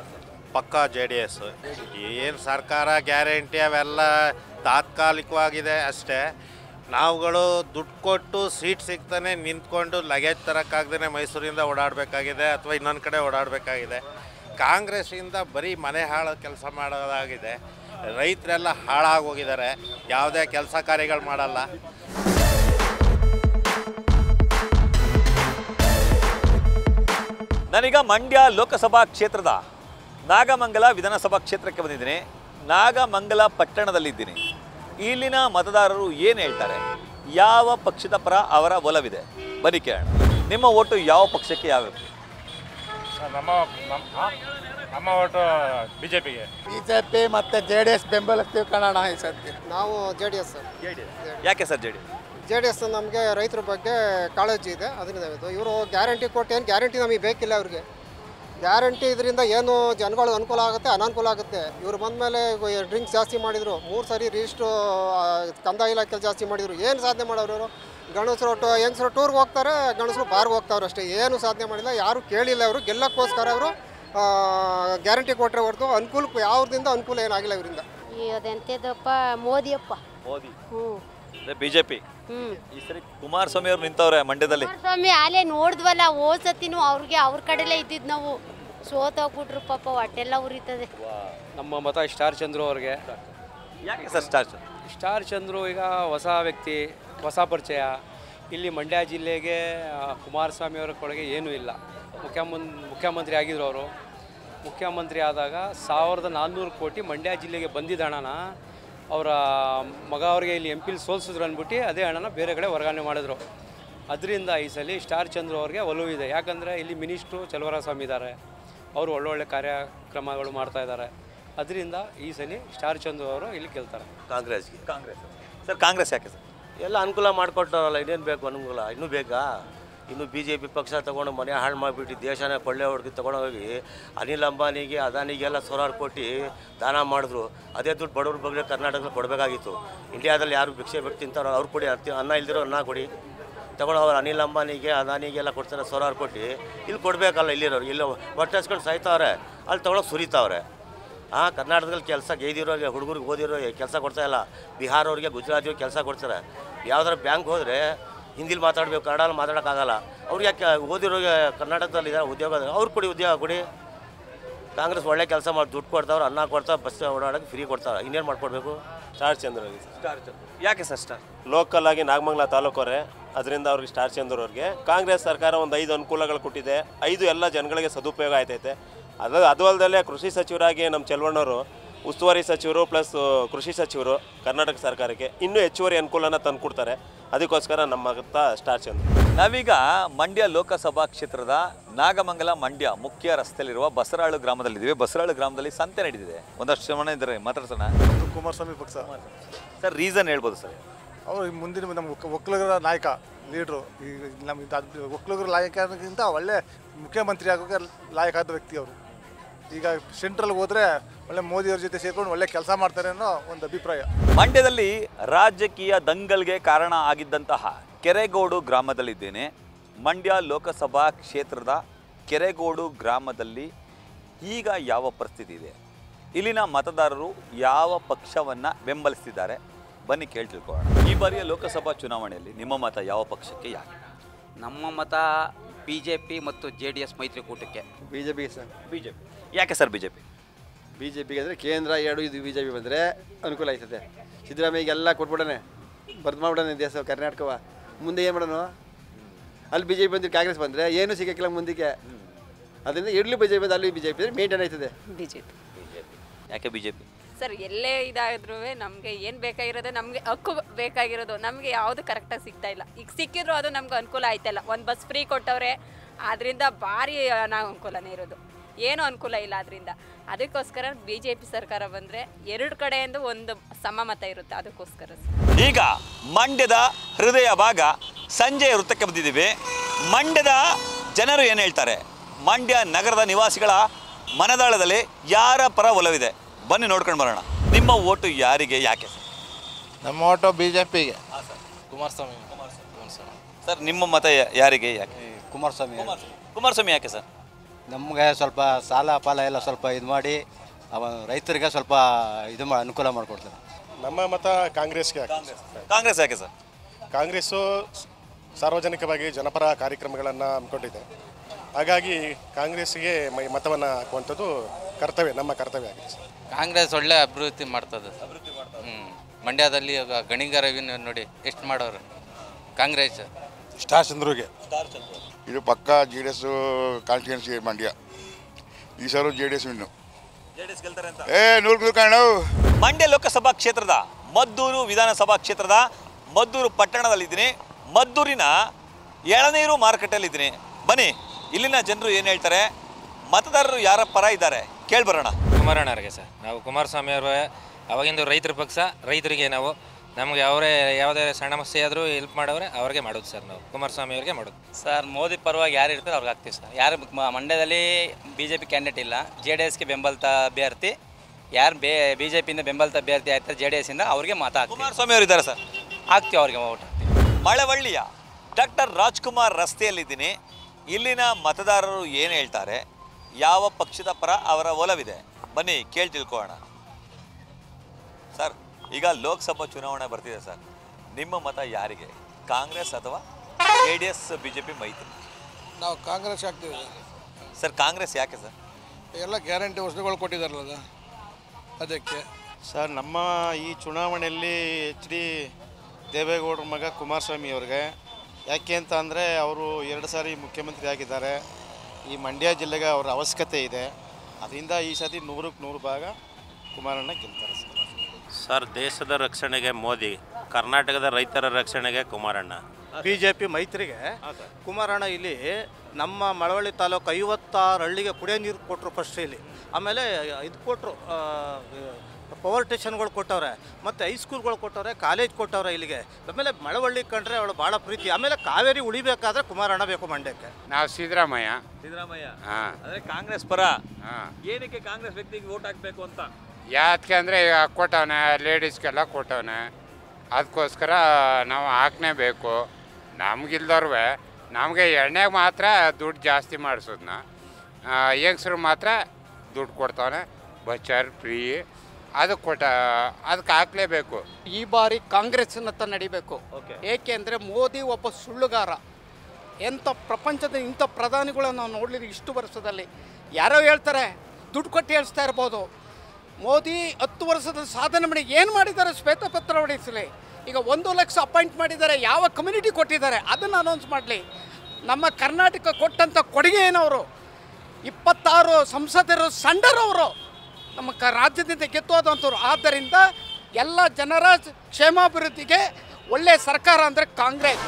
ಪಕ್ಕಾ ಜೆ ಡಿ ಎಸ್ ಏನು ಸರ್ಕಾರ ಗ್ಯಾರಂಟಿ ಅವೆಲ್ಲ ತಾತ್ಕಾಲಿಕವಾಗಿದೆ ಅಷ್ಟೇ ನಾವುಗಳು ದುಡ್ಡು ಕೊಟ್ಟು ಸೀಟ್ ಸಿಗ್ತಾನೆ ನಿಂತ್ಕೊಂಡು ಲಗೇಜ್ ತರೋಕ್ಕಾಗ್ದೇ ಮೈಸೂರಿಂದ ಓಡಾಡಬೇಕಾಗಿದೆ ಅಥವಾ ಇನ್ನೊಂದು ಕಡೆ ಓಡಾಡಬೇಕಾಗಿದೆ ಕಾಂಗ್ರೆಸ್ಸಿಂದ ಬರೀ ಮನೆ ಹಾಳು ಕೆಲಸ ಮಾಡೋದಾಗಿದೆ ರೈತರೆಲ್ಲ ಹಾಳಾಗೋಗಿದ್ದಾರೆ ಯಾವುದೇ ಕೆಲಸ ಕಾರ್ಯಗಳು ಮಾಡಲ್ಲ ನಾನೀಗ ಮಂಡ್ಯ ಲೋಕಸಭಾ ಕ್ಷೇತ್ರದ ನಾಗಮಂಗಲ ವಿಧಾನಸಭಾ ಕ್ಷೇತ್ರಕ್ಕೆ ಬಂದಿದ್ದೀನಿ ನಾಗಮಂಗಲ ಪಟ್ಟಣದಲ್ಲಿದ್ದೀನಿ ಇಲ್ಲಿನ ಮತದಾರರು ಏನು ಹೇಳ್ತಾರೆ ಯಾವ ಪಕ್ಷದ ಪರ ಅವರ ಒಲವಿದೆ ಬನ್ನಿ ಕೇಳೋಣ ನಿಮ್ಮ ಓಟು ಯಾವ ಪಕ್ಷಕ್ಕೆ ಯಾವ ನಮ್ಮ ನಮ್ಮ ನಮ್ಮ ಓಟು ಬಿ ಜೆ ಪಿಗೆ ಬಿಜೆಪಿ ಮತ್ತೆ ಜೆ ಡಿ ಎಸ್ ಬೆಂಬಲಿಸ್ತೀವಿ ಕನ್ನಡ ಈ ಸತಿ ನಾವು ಜೆ ಡಿ ಎಸ್ ಯಾಕೆ sir J D J D S ನಮಗೆ ರೈತರ ಬಗ್ಗೆ ಕಾಳಜಿ ಇದೆ ಅದರಿಂದ ಇದು ಇವರು ಗ್ಯಾರಂಟಿ ಕೊಟ್ಟು ಏನು ಗ್ಯಾರಂಟಿ ನಮಗೆ ಬೇಕಿಲ್ಲ ಅವ್ರಿಗೆ ಗ್ಯಾರಂಟಿ ಇದರಿಂದ ಏನು ಜನಗಳು ಅನುಕೂಲ ಆಗುತ್ತೆ ಅನಾನುಕೂಲ ಆಗುತ್ತೆ ಇವ್ರು ಬಂದಮೇಲೆ ಡ್ರಿಂಕ್ಸ್ ಜಾಸ್ತಿ ಮಾಡಿದರು ಮೂರು ಸರಿ ರಿಜಿಸ್ಟ್ರು ಕಂದಾಯ ಇಲಾಖೆ ಜಾಸ್ತಿ ಮಾಡಿದರು ಏನು ಸಾಧನೆ ಮಾಡೋರು ಇವರು ಗಣಸರು ಟು ಹೆಂಗಸರು ಟೂರ್ಗೆ ಹೋಗ್ತಾರೆ ಗಣಸರು ಬಾರ್ಗೆ ಹೋಗ್ತಾವ್ರು ಅಷ್ಟೇ ಏನು ಸಾಧನೆ ಮಾಡಿಲ್ಲ ಯಾರು ಕೇಳಿಲ್ಲ ಅವರು ಗೆಲ್ಲಕ್ಕೋಸ್ಕರ ಅವರು ಗ್ಯಾರಂಟಿ ಕೊಟ್ಟರೆ ಹೊರತು ಅನುಕೂಲಕ್ಕೆ ಯಾವ್ದಿಂದ ಅನುಕೂಲ ಏನಾಗಿಲ್ಲ ಇವರಿಂದ ಈ ಅದೆಂತದಪ್ಪ ಮೋದಿಯಪ್ಪ ಮೋದಿ ಹ್ಞೂ ಬಿಜೆಪಿ ಹ್ಞೂ ಈ ಸರಿ ಕುಮಾರಸ್ವಾಮಿ ಅವರು ನಿಂತವ್ರೆ ಮಂಡ್ಯದಲ್ಲಿ ಸ್ವಾಮಿ ಅಲ್ಲೇ ನೋಡಿದ್ವಲ್ಲ ಹೋದ್ ಸತಿನೂ ಅವ್ರಿಗೆ ಅವ್ರ ಕಡೆಲೇ ಇದ್ದಿದ್ದು ನಾವು ಸೋತೋಗ್ಬಿಟ್ರು ಪಾಪ ಹೊಟ್ಟೆಲ್ಲ ಉರಿತದೆ ನಮ್ಮ ಮತ ಸ್ಟಾರ್ ಚಂದ್ರು ಅವ್ರಿಗೆ ಯಾಕೆ sir star Chandru star Chandru ಈಗ ಹೊಸ ವ್ಯಕ್ತಿ ಹೊಸ ಪರಿಚಯ ಇಲ್ಲಿ ಮಂಡ್ಯ ಜಿಲ್ಲೆಗೆ ಆ, ಕುಮಾರಸ್ವಾಮಿ ಅವರ ಕೊಡುಗೆ ಏನೂ ಇಲ್ಲ ಮುಖ್ಯಮಂ ಮುಖ್ಯಮಂತ್ರಿ ಆಗಿದ್ರು ಅವರು ಮುಖ್ಯಮಂತ್ರಿ ಆದಾಗ ಸಾವಿರದ ನಾನ್ನೂರು ಕೋಟಿ ಮಂಡ್ಯ ಜಿಲ್ಲೆಗೆ ಬಂದಿದ್ದ ಹಣನ ಅವರ ಮಗ ಅವ್ರಿಗೆ ಇಲ್ಲಿ ಎಂ ಪಿಲಿ ಸೋಲ್ಸಿದ್ರು ಅಂದ್ಬಿಟ್ಟು ಅದೇ ಹಣನ ಬೇರೆ ಕಡೆ ವರ್ಗಾವಣೆ ಮಾಡಿದ್ರು ಅದರಿಂದ ಈ ಸಲ ಸ್ಟಾರ್ ಚಂದ್ರು ಅವ್ರಿಗೆ ಒಲವು ಇದೆ ಯಾಕಂದರೆ ಇಲ್ಲಿ ಮಿನಿಸ್ಟ್ರು ಚಲವರಾಸ್ವಾಮಿ ಇದ್ದಾರೆ ಅವರು ಒಳ್ಳೊಳ್ಳೆ ಕಾರ್ಯಕ್ರಮಗಳು ಮಾಡ್ತಾ ಇದ್ದಾರೆ ಅದರಿಂದ ಈ ಸಲ ಸ್ಟಾರ್ ಚಂದ್ರು ಅವರು ಇಲ್ಲಿ ಗೆಲ್ತಾರೆ ಕಾಂಗ್ರೆಸ್ಗೆ ಕಾಂಗ್ರೆಸ್ ಸರ್ ಕಾಂಗ್ರೆಸ್ ಯಾಕೆ ಸರ್ ಎಲ್ಲ ಅನುಕೂಲ ಮಾಡಿಕೊಟ್ಟವರಲ್ಲ ಇನ್ನೇನು ಬೇಕು ಅನುಕೂಲ ಇನ್ನೂ ಬೇಕಾ ಇನ್ನು ಬಿ ಜೆ ಪಿ ಪಕ್ಷ ತೊಗೊಂಡು ಮನೆ ಹಾಳು ಮಾಡಿಬಿಟ್ಟು ದೇಶನೇ ಕೊಳ್ಳೆ ಹೊಡೆದು ತೊಗೊಂಡೋಗಿ ಅನಿಲ್ ಅಂಬಾನಿಗೆ ಅದಾನಿಗೆಲ್ಲ ಸಾವಿರಾರು ಕೋಟಿ ದಾನ ಮಾಡಿದ್ರು ಅದೇ ದುಡ್ಡು ಬಡವ್ರ ಬಗ್ಗೆ ಕರ್ನಾಟಕದಲ್ಲಿ ಕೊಡಬೇಕಾಗಿತ್ತು ಇಂಡಿಯಾದಲ್ಲಿ ಯಾರು ಭಿಕ್ಷೆ ಬಿಟ್ಟು ತಿಂತಾರೋ ಅವ್ರು ಕೊಡಿ ಅರ್ತಿ- ಅನ್ನ ಇಲ್ದಿರೋ ಅನ್ನ ಕೊಡಿ ತಗೊಂಡು ಅವ್ರು ಅನಿಲ್ ಅಂಬಾನಿಗೆ ಅದಾನಿಗೆಲ್ಲ ಕೊಡ್ತಾರೆ ಸಾವಿರಾರು ಕೋಟಿ ಇಲ್ಲಿ ಕೊಡಬೇಕಲ್ಲ ಇಲ್ಲಿರೋರು ಇಲ್ಲಿ ಹೊಟ್ಟೆ ಹಚ್ಕೊಂಡು ಸಾಯ್ತಾವ್ರೆ ಅಲ್ಲಿ ತೊಗೊಳಕ್ಕೆ ಸುರಿತಾವ್ರೆ ಹಾಂ ಕರ್ನಾಟಕದಲ್ಲಿ ಕೆಲಸ ಗೈದಿರೋರಿಗೆ ಹುಡುಗರಿಗೆ ಓದಿರೋ ಕೆಲಸ ಕೊಡ್ತಾ ಇಲ್ಲ ಬಿಹಾರ ಅವ್ರಿಗೆ ಗುಜರಾತಿಯವ್ರಿಗೆ ಕೆಲಸ ಕೊಡ್ತಾರೆ ಯಾವ್ದಾರ ಬ್ಯಾಂಕ್ ಹೋದರೆ ಹಿಂದಿಲಿ ಮಾತಾಡಬೇಕು ಕನ್ನಡಲ್ಲಿ ಮಾತಾಡೋಕ್ಕಾಗಲ್ಲ ಅವ್ರಿಗೆ ಯಾಕೆ ಓದಿರೋರಿಗೆ ಕರ್ನಾಟಕದಲ್ಲಿ ಇದ್ದಾರೆ ಉದ್ಯೋಗ ಅವ್ರು ಕೊಡಿ ಉದ್ಯೋಗ ಕೊಡಿ ಕಾಂಗ್ರೆಸ್ ಒಳ್ಳೆ ಕೆಲಸ ಮಾಡಿ ದುಡ್ಡು ಕೊಡ್ತಾವ್ರೆ ಅನ್ನ ಕೊಡ್ತಾರೆ ಬಸ್ ಓಡಾಡೋಕೆ ಫ್ರೀ ಕೊಡ್ತಾರೆ ಇನ್ನೇನು ಮಾಡ್ಕೊಡ್ಬೇಕು ಸ್ಟಾರ್ ಚಂದ್ರ ಸ್ಟಾರ್ ಚಂದ್ರ ಯಾಕೆ ಸರ್ ಸ್ಟಾರ್ ಲೋಕಲ್ ಆಗಿ ನಾಗಮಂಗಲ ತಾಲೂಕವ್ರೆ ಅದರಿಂದ ಅವ್ರಿಗೆ ಸ್ಟಾರ್ ಚಂದ್ರ ಅವ್ರಿಗೆ ಕಾಂಗ್ರೆಸ್ ಸರ್ಕಾರ ಒಂದು ಐದು ಅನುಕೂಲಗಳು ಕೊಟ್ಟಿದೆ ಐದು ಎಲ್ಲ ಜನಗಳಿಗೆ ಸದುಪಯೋಗ ಆಯ್ತೈತೆ ಅದು ಅದು ಅಲ್ಲದೆ ಕೃಷಿ ಸಚಿವರಾಗಿ ನಮ್ಮ ಚೆಲ್ವಣ್ಣವರು ಉಸ್ತುವಾರಿ ಸಚಿವರು ಪ್ಲಸ್ ಕೃಷಿ ಸಚಿವರು ಕರ್ನಾಟಕ ಸರ್ಕಾರಕ್ಕೆ ಇನ್ನೂ ಹೆಚ್ಚುವರಿ ಅನುಕೂಲನ ತಂದು ಕೊಡ್ತಾರೆ ಅದಕ್ಕೋಸ್ಕರ ನಮ್ಮ ಮತ ಸ್ಟಾರ್ ಚಂದ್ರ ನಾವೀಗ ಮಂಡ್ಯ ಲೋಕಸಭಾ ಕ್ಷೇತ್ರದ ನಾಗಮಂಗಲ ಮಂಡ್ಯ ಮುಖ್ಯ ರಸ್ತೆಯಲ್ಲಿರುವ ಬಸರಾಳು ಗ್ರಾಮದಲ್ಲಿದ್ದೀವಿ ಬಸರಾಳು ಗ್ರಾಮದಲ್ಲಿ ಸಂತೆ ನಡೆದಿದೆ ಒಂದಷ್ಟು ಜನ ಇದ್ದಾರೆ ಮಾತಾಡ್ಸೋಣ ಕುಮಾರಸ್ವಾಮಿ ಪಕ್ಷ ಸರ್ ರೀಸನ್ ಹೇಳ್ಬೋದು ಸರ್ ಅವರು ಮುಂದಿನ ನಮ್ಮ ಒಕ್ಕ- ಒಕ್ಕಲಿಗರ ನಾಯಕ ಲೀಡ್ರು ಈ ನಮ್ಮ ಇದು ಒಕ್ಕಲಿಗರ ನಾಯಕರಿಗಿಂತ ಒಳ್ಳೆ ಮುಖ್ಯಮಂತ್ರಿ ಆಗೋಕೆ ಲಾಯಕಾದ ವ್ಯಕ್ತಿ ಅವರು ಈಗ ಸೆಂಟ್ರಲ್ಗೆ ಹೋದರೆ ಒಳ್ಳೆ ಮೋದಿಯವ್ರ ಜೊತೆ ಸೇರ್ಕೊಂಡು ಒಳ್ಳೆ ಕೆಲಸ ಮಾಡ್ತಾರೆ ಅನ್ನೋ ಒಂದು ಅಭಿಪ್ರಾಯ ಮಂಡ್ಯದಲ್ಲಿ ರಾಜಕೀಯ ದಂಗಲ್ಗೆ ಕಾರಣ ಆಗಿದ್ದಂತಹ ಕೆರೆಗೋಡು ಗ್ರಾಮದಲ್ಲಿದ್ದೇನೆ ಮಂಡ್ಯ ಲೋಕಸಭಾ ಕ್ಷೇತ್ರದ ಕೆರೆಗೋಡು ಗ್ರಾಮದಲ್ಲಿ ಈಗ ಯಾವ ಪರಿಸ್ಥಿತಿ ಇದೆ ಇಲ್ಲಿನ ಮತದಾರರು ಯಾವ ಪಕ್ಷವನ್ನು ಬೆಂಬಲಿಸ್ತಿದ್ದಾರೆ ಬನ್ನಿ ಕೇಳಿ ತಿಳ್ಕೊಳ್ಳೋಣ ಈ ಬಾರಿಯ ಲೋಕಸಭಾ ಚುನಾವಣೆಯಲ್ಲಿ ನಿಮ್ಮ ಮತ ಯಾವ ಪಕ್ಷಕ್ಕೆ ಯಾಕೆ ನಮ್ಮ ಮತ ಬಿ ಜೆ ಪಿ ಮತ್ತು ಜೆ ಡಿ ಎಸ್ ಮೈತ್ರಿಕೂಟಕ್ಕೆ ಬಿ ಜೆ ಪಿಗೆ ಸರ್ ಬಿ ಜೆ ಪಿ ಯಾಕೆ sir B J P B J ಪಿಗೆ ಅಂದರೆ ಕೇಂದ್ರ ಎರಡು ಇದು ಬಿ ಜೆ ಪಿ ಬಂದರೆ ಅನುಕೂಲ ಆಯ್ತದೆ ಸಿದ್ದರಾಮಯ್ಯಗೆಲ್ಲ ಕೊಟ್ಬಿಡೋಣ ಬರ್ದು ಮಾಡ್ಬಿಡೋಣ ದೇಶ ಕರ್ನಾಟಕವ ಮುಂದೆ ಏನು ಮಾಡೋಣ ಅಲ್ಲಿ ಬಿ ಜೆ ಪಿ ಬಂದ್ರೆ ಕಾಂಗ್ರೆಸ್ ಬಂದರೆ ಏನೂ ಸಿಗೋಕ್ಕಿಲ್ಲ ಮುಂದಕ್ಕೆ ಅದರಿಂದ ಇಡ್ಲಿ ಬಿ ಜೆ ಪಿ ಅಲ್ಲಿ ಬಿ ಜೆ ಪಿ ಮೇಂಟೈನ್ ಆಯ್ತದೆ ಬಿ ಜೆ ಪಿ ಯಾಕೆ ಬಿ ಜೆ ಪಿ ಸರ್ ಎಲ್ಲೇ ಇದಾದ್ರೂ ನಮಗೆ ಏನು ಬೇಕಾಗಿರೋದು ನಮಗೆ ಹಕ್ಕು ಬೇಕಾಗಿರೋದು ನಮಗೆ ಯಾವುದು ಕರೆಕ್ಟಾಗಿ ಸಿಗ್ತಾ ಇಲ್ಲ ಈಗ ಸಿಕ್ಕಿದ್ರು ಅದು ನಮ್ಗೆ ಅನುಕೂಲ ಆಯ್ತಲ್ಲ ಒಂದು ಬಸ್ ಫ್ರೀ ಕೊಟ್ಟವ್ರೆ ಅದರಿಂದ ಭಾರಿ ನಾವು ಅನುಕೂಲನೇ ಇರೋದು ಏನೂ ಅನುಕೂಲ ಇಲ್ಲ ಅದರಿಂದ ಅದಕ್ಕೋಸ್ಕರ ಬಿ ಜೆ ಪಿ ಸರ್ಕಾರ ಬಂದರೆ ಎರಡು ಕಡೆಯಿಂದ ಒಂದು ಸಮಮತ ಇರುತ್ತೆ ಅದಕ್ಕೋಸ್ಕರ ಸರ್ ಈಗ ಮಂಡ್ಯದ ಹೃದಯ ಭಾಗ ಸಂಜೆ ವೃತ್ತಕ್ಕೆ ಬಂದಿದ್ದೀವಿ ಮಂಡ್ಯದ ಜನರು ಏನು ಹೇಳ್ತಾರೆ ಮಂಡ್ಯ ನಗರದ ನಿವಾಸಿಗಳ ಮನದಾಳದಲ್ಲಿ ಯಾರ ಪರ ಒಲವಿದೆ ಬನ್ನಿ ನೋಡ್ಕೊಂಡು ಬರೋಣ ನಿಮ್ಮ ಓಟು ಯಾರಿಗೆ ಯಾಕೆ ನಮ್ಮ ಓಟು ಬಿ ಜೆ ಪಿಗೆ ಕುಮಾರಸ್ವಾಮಿ ಸರ್ ನಿಮ್ಮ ಮತ ಯಾ- ಯಾರಿಗೆ ಯಾಕೆ ಕುಮಾರಸ್ವಾಮಿ ಕುಮಾರಸ್ವಾಮಿ ಯಾಕೆ ಸರ್ ನಮಗೆ ಸ್ವಲ್ಪ ಸಾಲ ಪಾಲ ಎಲ್ಲ ಸ್ವಲ್ಪ ಇದು ಮಾಡಿ ಅವ ರೈತರಿಗೆ ಸ್ವಲ್ಪ ಇದು ಮಾ ಅನುಕೂಲ ಮಾಡಿಕೊಡ್ತಾರೆ ನಮ್ಮ ಮತ ಕಾಂಗ್ರೆಸ್ಗೆ ಕಾಂಗ್ರೆಸ್ ಯಾಕೆ ಸರ್ ಕಾಂಗ್ರೆಸ್ಸು ಸಾರ್ವಜನಿಕವಾಗಿ ಜನಪರ ಕಾರ್ಯಕ್ರಮಗಳನ್ನು ಹಮ್ಮಿಕೊಂಡಿದೆ ಹಾಗಾಗಿ ಕಾಂಗ್ರೆಸ್ಸಿಗೆ ಮ- ಮತವನ್ನು ಹಾಕುವಂಥದ್ದು ಕರ್ತವ್ಯ ನಮ್ಮ ಕರ್ತವ್ಯ ಆಗಿದೆ ಸರ್ ಕಾಂಗ್ರೆಸ್ ಒಳ್ಳೆ ಅಭಿವೃದ್ಧಿ ಮಾಡ್ತದೆ ಹ್ಞೂ ಮಂಡ್ಯದಲ್ಲಿ ಇವಾಗ ಗಣಿಗ ರವಿನ ನೋಡಿ ಎಷ್ಟು ಮಾಡೋರು ಕಾಂಗ್ರೆಸ್ ಸ್ಟಾರ್ ಚಂದ್ರುಗೆ ಇದು ಪಕ್ಕ J D S constituency Mandya ಈ ಸಲ ಜೆ ಡಿ ಎಸ್ ಇನ್ನು ಏ ನೂರು ನೂರು ಕಾಣ ಮಂಡ್ಯ ಲೋಕಸಭಾ ಕ್ಷೇತ್ರದ ಮದ್ದೂರು ವಿಧಾನಸಭಾ ಕ್ಷೇತ್ರದ ಮದ್ದೂರು ಪಟ್ಟಣದಲ್ಲಿದ್ದೀನಿ ಮದ್ದೂರಿನ ಎಳನೀರು ಮಾರುಕಟ್ಟೆಯಲ್ಲಿದ್ದೀನಿ ಬನ್ನಿ ಇಲ್ಲಿನ ಜನರು ಏನು ಹೇಳ್ತಾರೆ ಮತದಾರರು ಯಾರ ಪರ ಇದ್ದಾರೆ ಕೇಳ್ಬರೋಣ ಕುಮಾರಣ್ಣವ್ರಿಗೆ ಸರ್ ನಾವು ಕುಮಾರಸ್ವಾಮಿ ಅವರು ಅವಾಗಿಂದ ರೈತರ ಪಕ್ಷ ರೈತರಿಗೆ ನಾವು ನಮಗೆ ಅವರೇ ಯಾವುದೇ ಸಣ್ಣ ಸಮಸ್ಯೆ ಆದರೂ ಹೆಲ್ಪ್ ಮಾಡವ್ರೆ ಅವ್ರಿಗೆ ಮಾಡೋದು ಸರ್ ನಾವು ಕುಮಾರಸ್ವಾಮಿ ಅವ್ರಿಗೆ ಮಾಡೋದು ಸರ್ ಮೋದಿ ಪರವಾಗಿ ಯಾರು ಇರ್ತಾರೆ ಅವ್ರಿಗೆ ಹಾಕ್ತೀವಿ ಸರ್ ಯಾರು ಮ- ಮಂಡ್ಯದಲ್ಲಿ ಬಿ ಜೆ ಪಿ ಕ್ಯಾಂಡಿಡೇಟ್ ಇಲ್ಲ ಜೆ ಡಿ ಎಸ್ಗೆ ಬೆಂಬಲಿತ ಅಭ್ಯರ್ಥಿ ಯಾರು ಬೇ ಬಿ ಜೆ ಪಿಯಿಂದ ಬೆಂಬಲಿತ ಅಭ್ಯರ್ಥಿ ಆಯ್ತಾರೆ ಜೆ ಡಿ ಎಸ್ಸಿಂದ ಅವ್ರಿಗೆ ಮತ ಹಾಕ್ತೀವಿ ಕುಮಾರಸ್ವಾಮಿ ಅವರು ಇದ್ದಾರೆ ಸರ್ ಹಾಕ್ತೀವಿ ಅವ್ರಿಗೆ ಓಟ್ ಮಳವಳ್ಳಿಯ ಡಾಕ್ಟರ್ ರಾಜ್ಕುಮಾರ್ ರಸ್ತೆಯಲ್ಲಿದ್ದೀನಿ ಇಲ್ಲಿನ ಮತದಾರರು ಏನು ಹೇಳ್ತಾರೆ ಯಾವ ಪಕ್ಷದ ಪರ ಅವರ ಒಲವಿದೆ ಬನ್ನಿ ಕೇಳಿ ತಿಳ್ಕೊಳ್ಳೋಣ ಸರ್ ಈಗ ಲೋಕಸಭಾ ಚುನಾವಣೆ ಬರ್ತಿದೆ ಸರ್ ನಿಮ್ಮ ಮತ ಯಾರಿಗೆ ಕಾಂಗ್ರೆಸ್ ಅಥವಾ J D S B J P ಮೈತ್ರಿ ನಾವು ಕಾಂಗ್ರೆಸ್ ಹಾಕ್ತೀವಿ ಸರ್ ಕಾಂಗ್ರೆಸ್ ಯಾಕೆ ಸರ್ ಎಲ್ಲ ಗ್ಯಾರಂಟಿ ವಸ್ತುಗಳು ಕೊಟ್ಟಿದ್ದಾರಲ್ಲ ಅದಕ್ಕೆ ಸರ್ ನಮ್ಮ ಈ ಚುನಾವಣೆಯಲ್ಲಿ ಎಚ್ ಡಿ ದೇವೇಗೌಡರ ಮಗ ಕುಮಾರಸ್ವಾಮಿ ಅವ್ರಿಗೆ ಯಾಕೆ ಅಂತ ಅಂದರೆ ಅವರು ಎರಡು ಸಾರಿ ಮುಖ್ಯಮಂತ್ರಿ ಆಗಿದ್ದಾರೆ ಈ ಮಂಡ್ಯ ಜಿಲ್ಲೆಗೆ ಅವರ ಅವಶ್ಯಕತೆ ಇದೆ ಅದರಿಂದ ಈ ಸತಿ ನೂರಕ್ಕೆ ನೂರು ಭಾಗ ಕುಮಾರಣ್ಣ ಗೆಲ್ತಾರೆ ಸರ್ ಸರ್ ದೇಶದ ರಕ್ಷಣೆಗೆ ಮೋದಿ ಕರ್ನಾಟಕದ ರೈತರ ರಕ್ಷಣೆಗೆ ಕುಮಾರಣ್ಣ ಬಿ ಜೆ ಪಿ ಮೈತ್ರಿಗೆ ಕುಮಾರಣ್ಣ ಇಲ್ಲಿ ನಮ್ಮ ಮಳವಳ್ಳಿ ತಾಲೂಕು ಐವತ್ತಾರು ಹಳ್ಳಿಗೆ ಕುಡಿಯೋ ನೀರು ಕೊಟ್ಟರು ಫಸ್ಟ್ ಇಲ್ಲಿ ಆಮೇಲೆ ಇದು ಕೊಟ್ಟರು ಪವರ್ ಸ್ಟೇಷನ್ಗಳು ಕೊಟ್ಟವ್ರೆ ಮತ್ತು ಹೈಸ್ಕೂಲ್ಗಳು ಕೊಟ್ಟವ್ರೆ ಕಾಲೇಜ್ ಕೊಟ್ಟವ್ರೆ ಇಲ್ಲಿಗೆ ಆಮೇಲೆ ಮಳವಳ್ಳಿ ಕಂಡ್ರೆ ಅವಳು ಭಾಳ ಪ್ರೀತಿ ಆಮೇಲೆ ಕಾವೇರಿ ಉಳಿಬೇಕಾದ್ರೆ ಕುಮಾರಣ್ಣ ಬೇಕು ಮಂಡ್ಯಕ್ಕೆ ನಾವು ಸಿದ್ದರಾಮಯ್ಯ ಸಿದ್ದರಾಮಯ್ಯ ಹಾಂ ಅಂದ್ರೆ ಕಾಂಗ್ರೆಸ್ ಪರ ಹಾಂ ಏನಕ್ಕೆ ಕಾಂಗ್ರೆಸ್ ವ್ಯಕ್ತಿಗೆ ವೋಟ್ ಹಾಕ್ಬೇಕು ಅಂತ ಯಾಕೆ ಅಂದರೆ ಈಗ ಕೊಟ್ಟವನೆ ಲೇಡೀಸ್ಗೆಲ್ಲ ಕೊಟ್ಟವನೆ ಅದಕ್ಕೋಸ್ಕರ ನಾವು ಹಾಕ್ನೇಬೇಕು ನಮಗಿಲ್ದವ್ರು ನಮಗೆ ಎಣ್ಣೆಗೆ ಮಾತ್ರ ದುಡ್ಡು ಜಾಸ್ತಿ ಮಾಡಿಸೋದನ್ನ ಹೆಂಗಸ್ರು ಮಾತ್ರ ದುಡ್ಡು ಕೊಡ್ತಾವನೆ ಬಚ್ಚರ್ ಫ್ರೀ ಅದಕ್ಕೆ ಕೊಟ್ಟ ಅದಕ್ಕೆ ಹಾಕ್ಲೇಬೇಕು ಈ ಬಾರಿ ಕಾಂಗ್ರೆಸ್ನತ್ತ ನಡಿಬೇಕು ಏಕೆ ಅಂದರೆ ಮೋದಿ ಒಬ್ಬ ಸುಳ್ಳುಗಾರ ಎಂಥ ಪ್ರಪಂಚದ ಇಂಥ ಪ್ರಧಾನಿಗಳನ್ನು ನಾವು ನೋಡಲಿಲ್ಲ ಇಷ್ಟು ವರ್ಷದಲ್ಲಿ ಯಾರೋ ಹೇಳ್ತಾರೆ ದುಡ್ಡು ಕೊಟ್ಟು ಹೇಳಿಸ್ತಾ ಇರ್ಬೋದು ಮೋದಿ ಹತ್ತು ವರ್ಷದ ಸಾಧನೆ ಮಾಡಿ ಏನು ಮಾಡಿದ್ದಾರೆ ಶ್ವೇತಪತ್ರ ಹೊಡಿಸಲಿ ಈಗ ಒಂದು ಲಕ್ಷ ಅಪಾಯಿಂಟ್ ಮಾಡಿದ್ದಾರೆ ಯಾವ ಕಮ್ಯುನಿಟಿ ಕೊಟ್ಟಿದ್ದಾರೆ ಅದನ್ನು ಅನೌನ್ಸ್ ಮಾಡಲಿ ನಮ್ಮ ಕರ್ನಾಟಕ ಕೊಟ್ಟಂಥ ಕೊಡುಗೆ ಏನವರು ಇಪ್ಪತ್ತಾರು ಸಂಸದರು ಸಂಡರವರು ನಮ್ಮ ಕ ರಾಜ್ಯದಿಂದ ಗೆದ್ದೋದಂಥವ್ರು ಆದ್ದರಿಂದ ಎಲ್ಲ ಜನರ ಕ್ಷೇಮಾಭಿವೃದ್ಧಿಗೆ ಒಳ್ಳೆಯ ಸರ್ಕಾರ ಅಂದರೆ ಕಾಂಗ್ರೆಸ್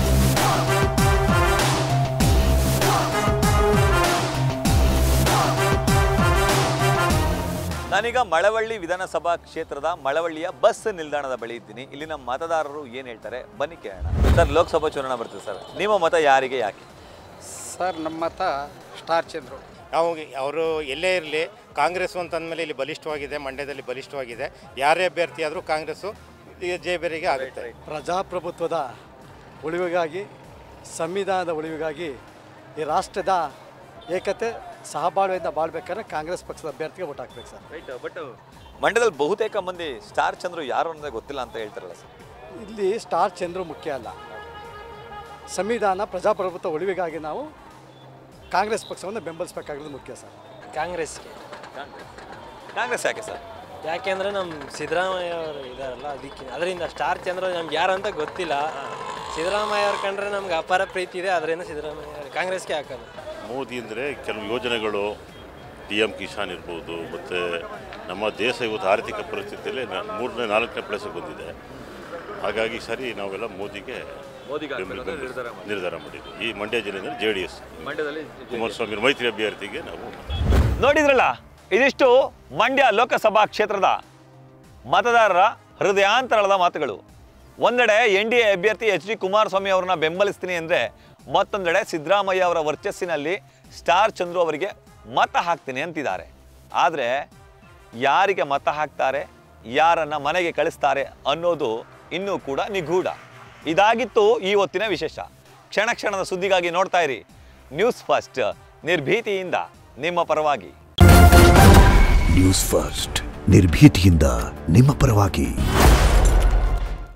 ನಾನೀಗ ಮಳವಳ್ಳಿ ವಿಧಾನಸಭಾ ಕ್ಷೇತ್ರದ ಮಳವಳ್ಳಿಯ ಬಸ್ ನಿಲ್ದಾಣದ ಬಳಿ ಇದ್ದೀನಿ ಇಲ್ಲಿನ ಮತದಾರರು ಏನು ಹೇಳ್ತಾರೆ ಬನ್ನಿ ಕೇಳೋಣ ಸರ್ ಲೋಕಸಭಾ ಚುನಾವಣೆ ಬರ್ತಿದೆ ಸರ್ ನಿಮ್ಮ ಮತ ಯಾರಿಗೆ ಯಾಕೆ ಸರ್ ನಮ್ಮ ಮತ ಸ್ಟಾರ್ ಚಂದ್ರು ನಾವು ಅವರು ಎಲ್ಲೇ ಇರಲಿ ಕಾಂಗ್ರೆಸ್ ಅಂತಂದಮೇಲೆ ಇಲ್ಲಿ ಬಲಿಷ್ಠವಾಗಿದೆ ಮಂಡ್ಯದಲ್ಲಿ ಬಲಿಷ್ಠವಾಗಿದೆ ಯಾರೇ ಅಭ್ಯರ್ಥಿ ಆದರೂ ಕಾಂಗ್ರೆಸ್ಸು ಜಯಬೇರಿಗೆ ಆಗುತ್ತೆ ಪ್ರಜಾಪ್ರಭುತ್ವದ ಉಳಿವಿಗಾಗಿ ಸಂವಿಧಾನದ ಉಳಿವಿಗಾಗಿ ಈ ರಾಷ್ಟ್ರದ ಏಕತೆ ಸಹಬಾಳ್ವೆಯಿಂದ ಬಾಳ್ಬೇಕಾದ್ರೆ ಕಾಂಗ್ರೆಸ್ ಪಕ್ಷದ ಅಭ್ಯರ್ಥಿಗೆ ಓಟ್ ಹಾಕ್ಬೇಕು ಸರ್ ರೈಟ್ ಬಟ್ ಮಂಡ್ಯದಲ್ಲಿ ಬಹುತೇಕ ಮಂದಿ ಸ್ಟಾರ್ ಚಂದ್ರು ಯಾರು ಅನ್ನೋದೇ ಗೊತ್ತಿಲ್ಲ ಅಂತ ಹೇಳ್ತಾರಲ್ಲ ಸರ್ ಇಲ್ಲಿ ಸ್ಟಾರ್ ಚಂದ್ರು ಮುಖ್ಯ ಅಲ್ಲ ಸಂವಿಧಾನ ಪ್ರಜಾಪ್ರಭುತ್ವ ಉಳಿವಿಗಾಗಿ ನಾವು ಕಾಂಗ್ರೆಸ್ ಪಕ್ಷವನ್ನು ಬೆಂಬಲಿಸಬೇಕಾಗಿರೋದು ಮುಖ್ಯ ಸರ್ ಕಾಂಗ್ರೆಸ್ಗೆ ಕಾಂಗ್ರೆಸ್ ಯಾಕೆ ಸರ್ ಯಾಕೆಂದ್ರೆ ನಮ್ಮ ಸಿದ್ದರಾಮಯ್ಯ ಅವರು ಇದಾರಲ್ಲ ಅದಕ್ಕೆ ಅದರಿಂದ ಸ್ಟಾರ್ ಚಂದ್ರ ನಮ್ಗೆ ಯಾರು ಅಂತ ಗೊತ್ತಿಲ್ಲ ಸಿದ್ದರಾಮಯ್ಯ ಅವ್ರು ಕಂಡ್ರೆ ನಮ್ಗೆ ಅಪಾರ ಪ್ರೀತಿ ಇದೆ ಅದರಿಂದ ಸಿದ್ದರಾಮಯ್ಯ ಅವ್ರು ಕಾಂಗ್ರೆಸ್ಗೆ ಹಾಕೋದು ಮೋದಿ ಅಂದರೆ ಕೆಲವು ಯೋಜನೆಗಳು ಪಿ ಎಮ್ ಕಿಸಾನ್ ಇರ್ಬೋದು ಮತ್ತು ನಮ್ಮ ದೇಶ ಇವತ್ತು ಆರ್ಥಿಕ ಪರಿಸ್ಥಿತಿಯಲ್ಲಿ ನ- ಮೂರನೇ ನಾಲ್ಕನೇ ಪ್ಲೇಸಿಗೆ ಬಂದಿದೆ ಹಾಗಾಗಿ ಸರಿ ನಾವೆಲ್ಲ ಮೋದಿಗೆ ಮೋದಿಗೆ ಹಾಕ್ಬೇಕು ಬೆಂಬಲ- ಅಂತ ನಿರ್ಧಾರ ಮಾಡಿದ್ವಿ. ನಿರ್ಧಾರ ಮಾಡಿದ್ವಿ ಈ ಮಂಡ್ಯ ಜಿಲ್ಲೆಯಲ್ಲಿ ಜೆ ಡಿ ಎಸ್ ಮಂಡ್ಯದಲ್ಲಿ ಕುಮಾರಸ್ವಾಮಿ ಮೈತ್ರಿ ಅಭ್ಯರ್ಥಿಗೆ ನಾವು ನೋಡಿದ್ರಲ್ಲ ಇದಿಷ್ಟು ಮಂಡ್ಯ ಲೋಕಸಭಾ ಕ್ಷೇತ್ರದ ಮತದಾರರ ಹೃದಯಾಂತರದ ಮಾತುಗಳು ಒಂದೆಡೆ ಎನ್ ಡಿ ಎ ಅಭ್ಯರ್ಥಿ ಎಚ್ ಡಿ ಕುಮಾರಸ್ವಾಮಿ ಅವರನ್ನ ಬೆಂಬಲಿಸ್ತೀನಿ ಅಂದರೆ ಮತ್ತೊಂದೆಡೆ ಸಿದ್ದರಾಮಯ್ಯ ಅವರ ವರ್ಚಸ್ಸಿನಲ್ಲಿ ಸ್ಟಾರ್ ಚಂದ್ರು ಅವರಿಗೆ ಮತ ಹಾಕ್ತೀನಿ ಅಂತಿದ್ದಾರೆ ಆದರೆ ಯಾರಿಗೆ ಮತ ಹಾಕ್ತಾರೆ ಯಾರನ್ನ ಮನೆಗೆ ಕಳಿಸ್ತಾರೆ ಅನ್ನೋದು ಇನ್ನೂ ಕೂಡ ನಿಗೂಢ ಇದಾಗಿತ್ತು ಈ ಹೊತ್ತಿನ ವಿಶೇಷ ಕ್ಷಣ ಕ್ಷಣದ ಸುದ್ದಿಗಾಗಿ ನೋಡ್ತಾ ಇರಿ ನ್ಯೂಸ್ ಫಸ್ಟ್ ನಿರ್ಭೀತಿಯಿಂದ ನಿಮ್ಮ ಪರವಾಗಿ ನ್ಯೂಸ್ ಫಸ್ಟ್ ನಿರ್ಭೀತಿಯಿಂದ ನಿಮ್ಮ ಪರವಾಗಿ